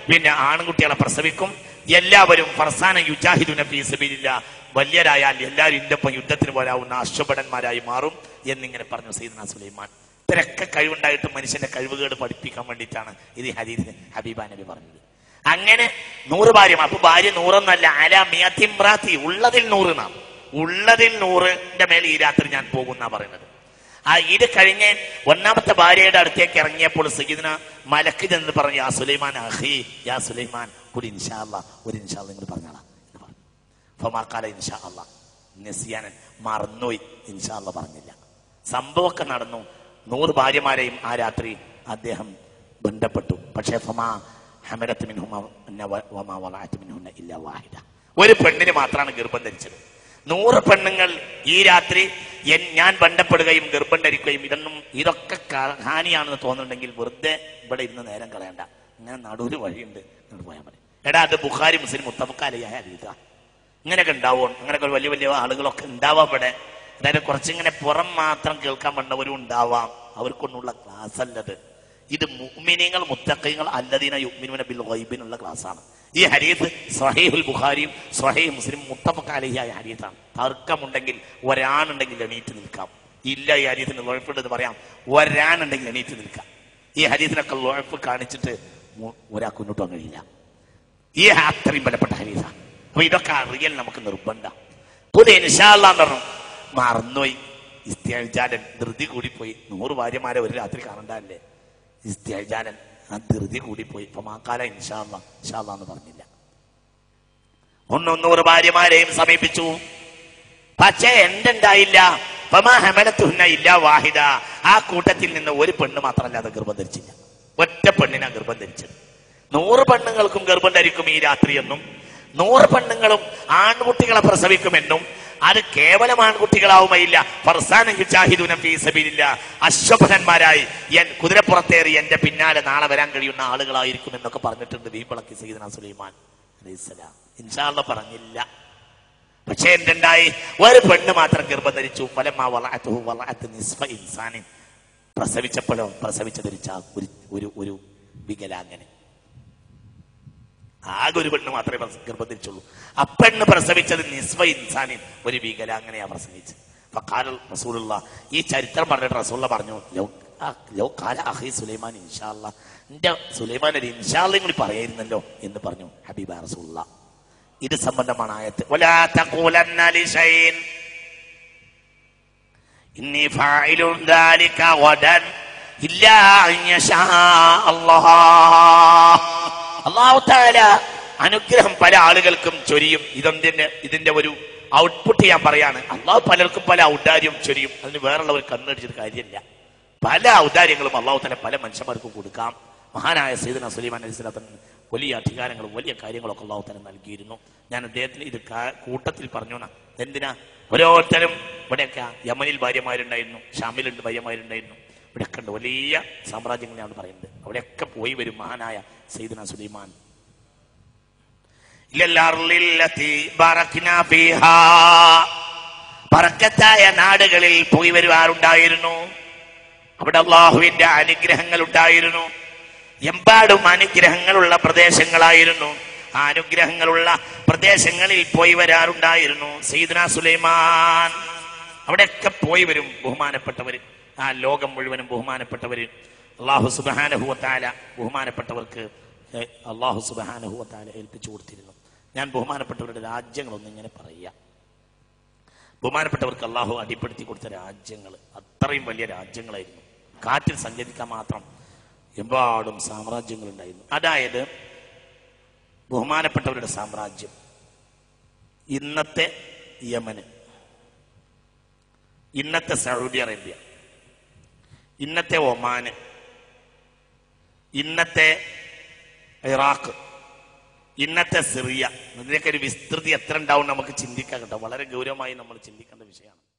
പിന്നെ ആൺകുട്ടികളെ പ്രസവിക്കും എല്ലാവരും ഫർസാന യുജാഹിദുന ഫീസബിലില്ല വലിയരായാൽ എല്ലാവരും ഇതിന്റെ ഒപ്പം യുദ്ധത്തിന് പോരാവുന്ന അശ്വഭടന്മാരായി മാറും എന്നിങ്ങനെ പറഞ്ഞു സൈദന സുലൈമാൻ ഇത്രയൊക്കെ കഴിവുണ്ടായിട്ട് മനുഷ്യന്റെ കഴിവുകേട് പഠിപ്പിക്കാൻ വേണ്ടിയിട്ടാണ് ഇത് ഈ ഹദീസ് ഹബീബ നബി പറഞ്ഞത് അങ്ങനെ നൂറ് ഭാര്യ അപ്പൊ ഭാര്യ നൂറൊന്നല്ല അല മിയത്തിമ്രാത്തി ഉള്ളതിൽ നൂറ് നാം ഉള്ളതിൽ നൂറിന്റെ മേൽ ഈ രാത്രി ഞാൻ പോകുന്ന പറയുന്നത് ആ ഇത് കഴിഞ്ഞ് ഒന്നാമത്തെ ഭാര്യയുടെ അടുത്തേക്ക് ഇറങ്ങിയപ്പോൾ സയ്യിദിന മലക്ക് ചെന്ന് പറഞ്ഞു യാ സുലൈമാൻ അഹി യാ സുലൈമാൻ ഒരു ഇൻഷാ അല്ലാ ഒരു ഇൻഷാ അല്ലാ നിങ്ങൾ പറഞ്ഞാളാ എന്ന് പറഞ്ഞു ഫമാക്കാല ഇൻഷാ അല്ലാ നസിയാനൻ മറന്നുപോയി ഇൻഷാ അല്ലാ പറഞ്ഞില്ല സംഭവമൊക്കെ നടന്നു നൂറ് ഭാര്യമാരെയും ആ രാത്രി അദ്ദേഹം ബന്ധപ്പെട്ടു പക്ഷേ ഫമാ ഹമരത്ത് മിൻഹുമ അന്ന വ- വമാ വളഅത്ത് മിൻഹുന്ന ഇല്ലാ വാഹിദ ഒരു പെണ്ണിന് മാത്രമാണ് ഗർഭം ധരിച്ചത് നൂറ് പെണ്ണുങ്ങൾ ഈ രാത്രി എൻ- ഞാൻ ബന്ധപ്പെടുകയും ഗർഭം ധരിക്കുകയും ഇതൊന്നും ഇതൊക്കെ ക- ഹാനിയാണെന്ന് തോന്നുന്നുണ്ടെങ്കിൽ വെറുതെ ഇവിടെ ഇരുന്ന് നേരം കളയണ്ട ഇങ്ങനെ നടുവിൽ വഴിയുണ്ട് ഇങ്ങോട്ട് പോയാൽ മതി എടാ അത് ബുഖാരി മുസ്ലിം മുത്തഫക്കാലയായ ഹദീസാ ഇങ്ങനെയൊക്കെ ഉണ്ടാവും അങ്ങനെയൊക്കെ വലിയ വലിയ ആളുകളൊക്കെ ഉണ്ടാവാം ഇവിടെ അതായത് കുറച്ചിങ്ങനെ പുറം മാത്രം കേൾക്കാൻ വന്നവരും ഉണ്ടാവാം അവർക്കൊന്നുള്ള ക്ലാസ് അല്ലത് ഇത് മുഅ്മിനീങ്ങൾ മുത്തഖീങ്ങൾ അല്ലദീന യുഅ്മിനൂന ബിൽ ഗൈബിനുള്ള ക്ലാസ്സാണ് ഈ ഹരീത്ത് സ്വഹീഹുൽ ബുഖാരിയും സ്വഹീഹ് മുസ്ലിം മുത്തഫഖ അലഹിയായ ഹരീത്താണ് തർക്കമുണ്ടെങ്കിൽ ഒരാണുണ്ടെങ്കിൽ എണീറ്റ് നിൽക്കാം ഇല്ല ഈ ഹരീത്തിന് ലോഴപ്പുണ്ടെന്ന് പറയാം ഒരാണുണ്ടെങ്കിൽ എണീറ്റ് നിൽക്കാം ഈ ഹരീത്തിനൊക്കെ ലോഴപ്പ് കാണിച്ചിട്ട് മു- ഒരാൾക്ക് മുന്നോട്ട് പോകാൻ കഴിയില്ല ഈ അത്രയും ബലപ്പെട്ട ഹരീത അപ്പൊ ഇതൊക്കെ അറിയൽ നമുക്ക് നിർബന്ധം പുതിയ നിശാല്ലാന്ന് പറഞ്ഞു മറന്നുപോയി ഇസ്ത്യാജാലൻ ധൃതി കൂടിപ്പോയി നൂറ് ഭാര്യമാരെ ഒരു രാത്രി കാണണ്ടല്ലേ ഇസ്ത്യാജാലൻ ആ ധൃതി കൂടിപ്പോയി ഇപ്പൊ മാക്കാല ഇൻഷാല്ല ഇൻഷാല്ല എന്ന് പറഞ്ഞില്ല ഒന്നൊന്നൂറ് ഭാര്യമാരെയും സമീപിച്ചു പക്ഷേ എന്തുണ്ടായില്ല ഫമാ ഹമലത്തുന്ന ഇല്ല വാഹിദ ആ കൂട്ടത്തിൽ നിന്ന് ഒരു പെണ്ണ് മാത്രമല്ലാതെ ഗർഭം ധരിച്ചില്ല ഒറ്റ പെണ്ണിനാ ഗർഭം ധരിച്ചത് നൂറ് പെണ്ണുങ്ങൾക്കും ഗർഭം ധരിക്കും ഈ രാത്രിയെന്നും നൂറ് പെണ്ണുങ്ങളും ആൺകുട്ടികളെ പ്രസവിക്കുമെന്നും അത് കേവലം ആൺകുട്ടികളാവുമയില്ല ഫീസബിലില്ല അശ്വഭനന്മാരായി എൻ കുതിരപ്പുറത്തേറി എന്റെ പിന്നാലെ നാളെ വരാൻ കഴിയുന്ന ആളുകളായിരിക്കും എന്നൊക്കെ പറഞ്ഞിട്ടുണ്ട് ദീപളക്കി സീദന സുലൈമാൻ അലൈഹിസ്സലാം ഇൻഷാല്ല പറഞ്ഞില്ല പക്ഷേ എന്തുണ്ടായി ഒരു പെണ്ണ് മാത്രം ഗർഭം ധരിച്ചു ഫലമാ വളഅത്തുഹു വളഅത്ത് നിസ്ഫ ഇൻസാനിൻ പ്രസവിച്ചപ്പോഴോ പ്രസവിച്ച ധരിച്ച ഒരു ഒരു ഒരു വികലാങ്ങനെ ആകെ ഒരു പെണ്ണ് മാത്രമേ പ്രസ- ഗർഭം ധരിച്ചുള്ളൂ അപ്പെണ്ണ് പ്രസവിച്ചത് നിസ്വ ഇൻസാനിൻ ഒരു വികലാങ്ങനെയാ പ്രസവിച്ചത് ഫഖാല റസൂലുള്ള ഈ ചരിത്രം പറഞ്ഞിട്ട് റസൂള്ള പറഞ്ഞു ലൗ ആ, ലൗ കാല അഹി സുലൈമാൻ ഇൻഷാല്ല എന്റെ സുലൈമാൻ ഒരു ഇൻഷാല്ലയും കൂടി പറയായിരുന്നല്ലോ എന്ന് പറഞ്ഞു ഹബീബ റസൂള്ള ഇത് സംബന്ധമാണ് ആയത്ത് വലാ തഖൂലന്ന ലിശൈൻ ഇന്നി ഫായിലുൻ ദാലിക ഗദൻ ഇല്ലാ അൻ യശാ അല്ലാഹ് അല്ലാഹു തആല അനുഗ്രഹം പല ആളുകൾക്കും ചൊരിയും ഇതെന്തിന്റെ ഇതിന്റെ ഒരു ഔട്ട്പുട്ട് ഞാൻ പറയാണ് അള്ളാഹു പലർക്കും പല ഔദാര്യം ചൊരിയും അതിന് വേറുള്ളവർ കണ്ണടിച്ചിട്ട് കാര്യമില്ല പല ഔദാര്യങ്ങളും അള്ളാഹു തല പല മനുഷ്യന്മാർക്കും കൊടുക്കാം മഹാനായ സൈദന സുലൈമാൻ അലൈഹി സ്വലാത്തിന് വലിയ അധികാരങ്ങളും വലിയ കാര്യങ്ങളൊക്കെ അള്ളാഹു തല നൽകിയിരുന്നു ഞാൻ അദ്ദേഹത്തിന് ഇത് കാ- കൂട്ടത്തിൽ പറഞ്ഞു എന്നാ. എന്തിനാ ഓരോരുത്തരും ഇവിടെയൊക്കെ യമനിൽ ഭാര്യമാരുണ്ടായിരുന്നു ഷാമിലുണ്ട് ഭാര്യമാരുണ്ടായിരുന്നു ഇവിടെയൊക്കെ ഉണ്ട് വലിയ സാമ്രാജ്യങ്ങളെയാണ് പറയുന്നത് അവിടെയൊക്കെ പോയി വരും മഹാനായ സൈദന സുലൈമാൻ ഇല്ലല്ലാർലില്ലത്തി ബറക്നാ ഫീഹാ. ബറക്കത്തായ നാടുകളിൽ പോയി വരുവാറുണ്ടായിരുന്നു അവിടെ അള്ളാഹുവിന്റെ അനുഗ്രഹങ്ങൾ ഉണ്ടായിരുന്നു എമ്പാടും അനുഗ്രഹങ്ങളുള്ള പ്രദേശങ്ങളായിരുന്നു ആ അനുഗ്രഹങ്ങളുള്ള പ്രദേശങ്ങളിൽ പോയി വരാറുണ്ടായിരുന്നു സീദന സുലൈമാൻ അവിടെയൊക്കെ പോയി വരും ബഹുമാനപ്പെട്ടവര് ആ ലോകം മുഴുവനും ബഹുമാനപ്പെട്ടവര് അള്ളാഹു സുബാനഹുവത്താല ബഹുമാനപ്പെട്ടവർക്ക് ഏ, അള്ളാഹു സുബാനഹുവത്താല ഏൽപ്പിച്ചു കൊടുത്തിരുന്നു ഞാൻ ബഹുമാനപ്പെട്ടവരുടെ രാജ്യങ്ങളൊന്നും ഇങ്ങനെ പറയുക ബഹുമാനപ്പെട്ടവർക്ക് അള്ളാഹു അടിപ്പെടുത്തി കൊടുത്ത രാജ്യങ്ങൾ അത്രയും വലിയ രാജ്യങ്ങളായിരുന്നു കാറ്റിൽ സഞ്ചരിക്കാൻ മാത്രം എമ്പാടും സാമ്രാജ്യങ്ങൾ ഉണ്ടായിരുന്നു അതായത് ബഹുമാനപ്പെട്ടവരുടെ സാമ്രാജ്യം ഇന്നത്തെ യമന് ഇന്നത്തെ സൗദി അറേബ്യ ഇന്നത്തെ ഒമാന് ഇന്നത്തെ ഇറാഖ് ഇന്നത്തെ സിറിയ ഇതിനൊക്കെ ഒരു വിസ്തൃതി എത്ര ഉണ്ടാവും നമുക്ക് ചിന്തിക്കാം കേട്ടോ വളരെ ഗൗരവമായി നമ്മൾ ചിന്തിക്കേണ്ട വിഷയമാണ്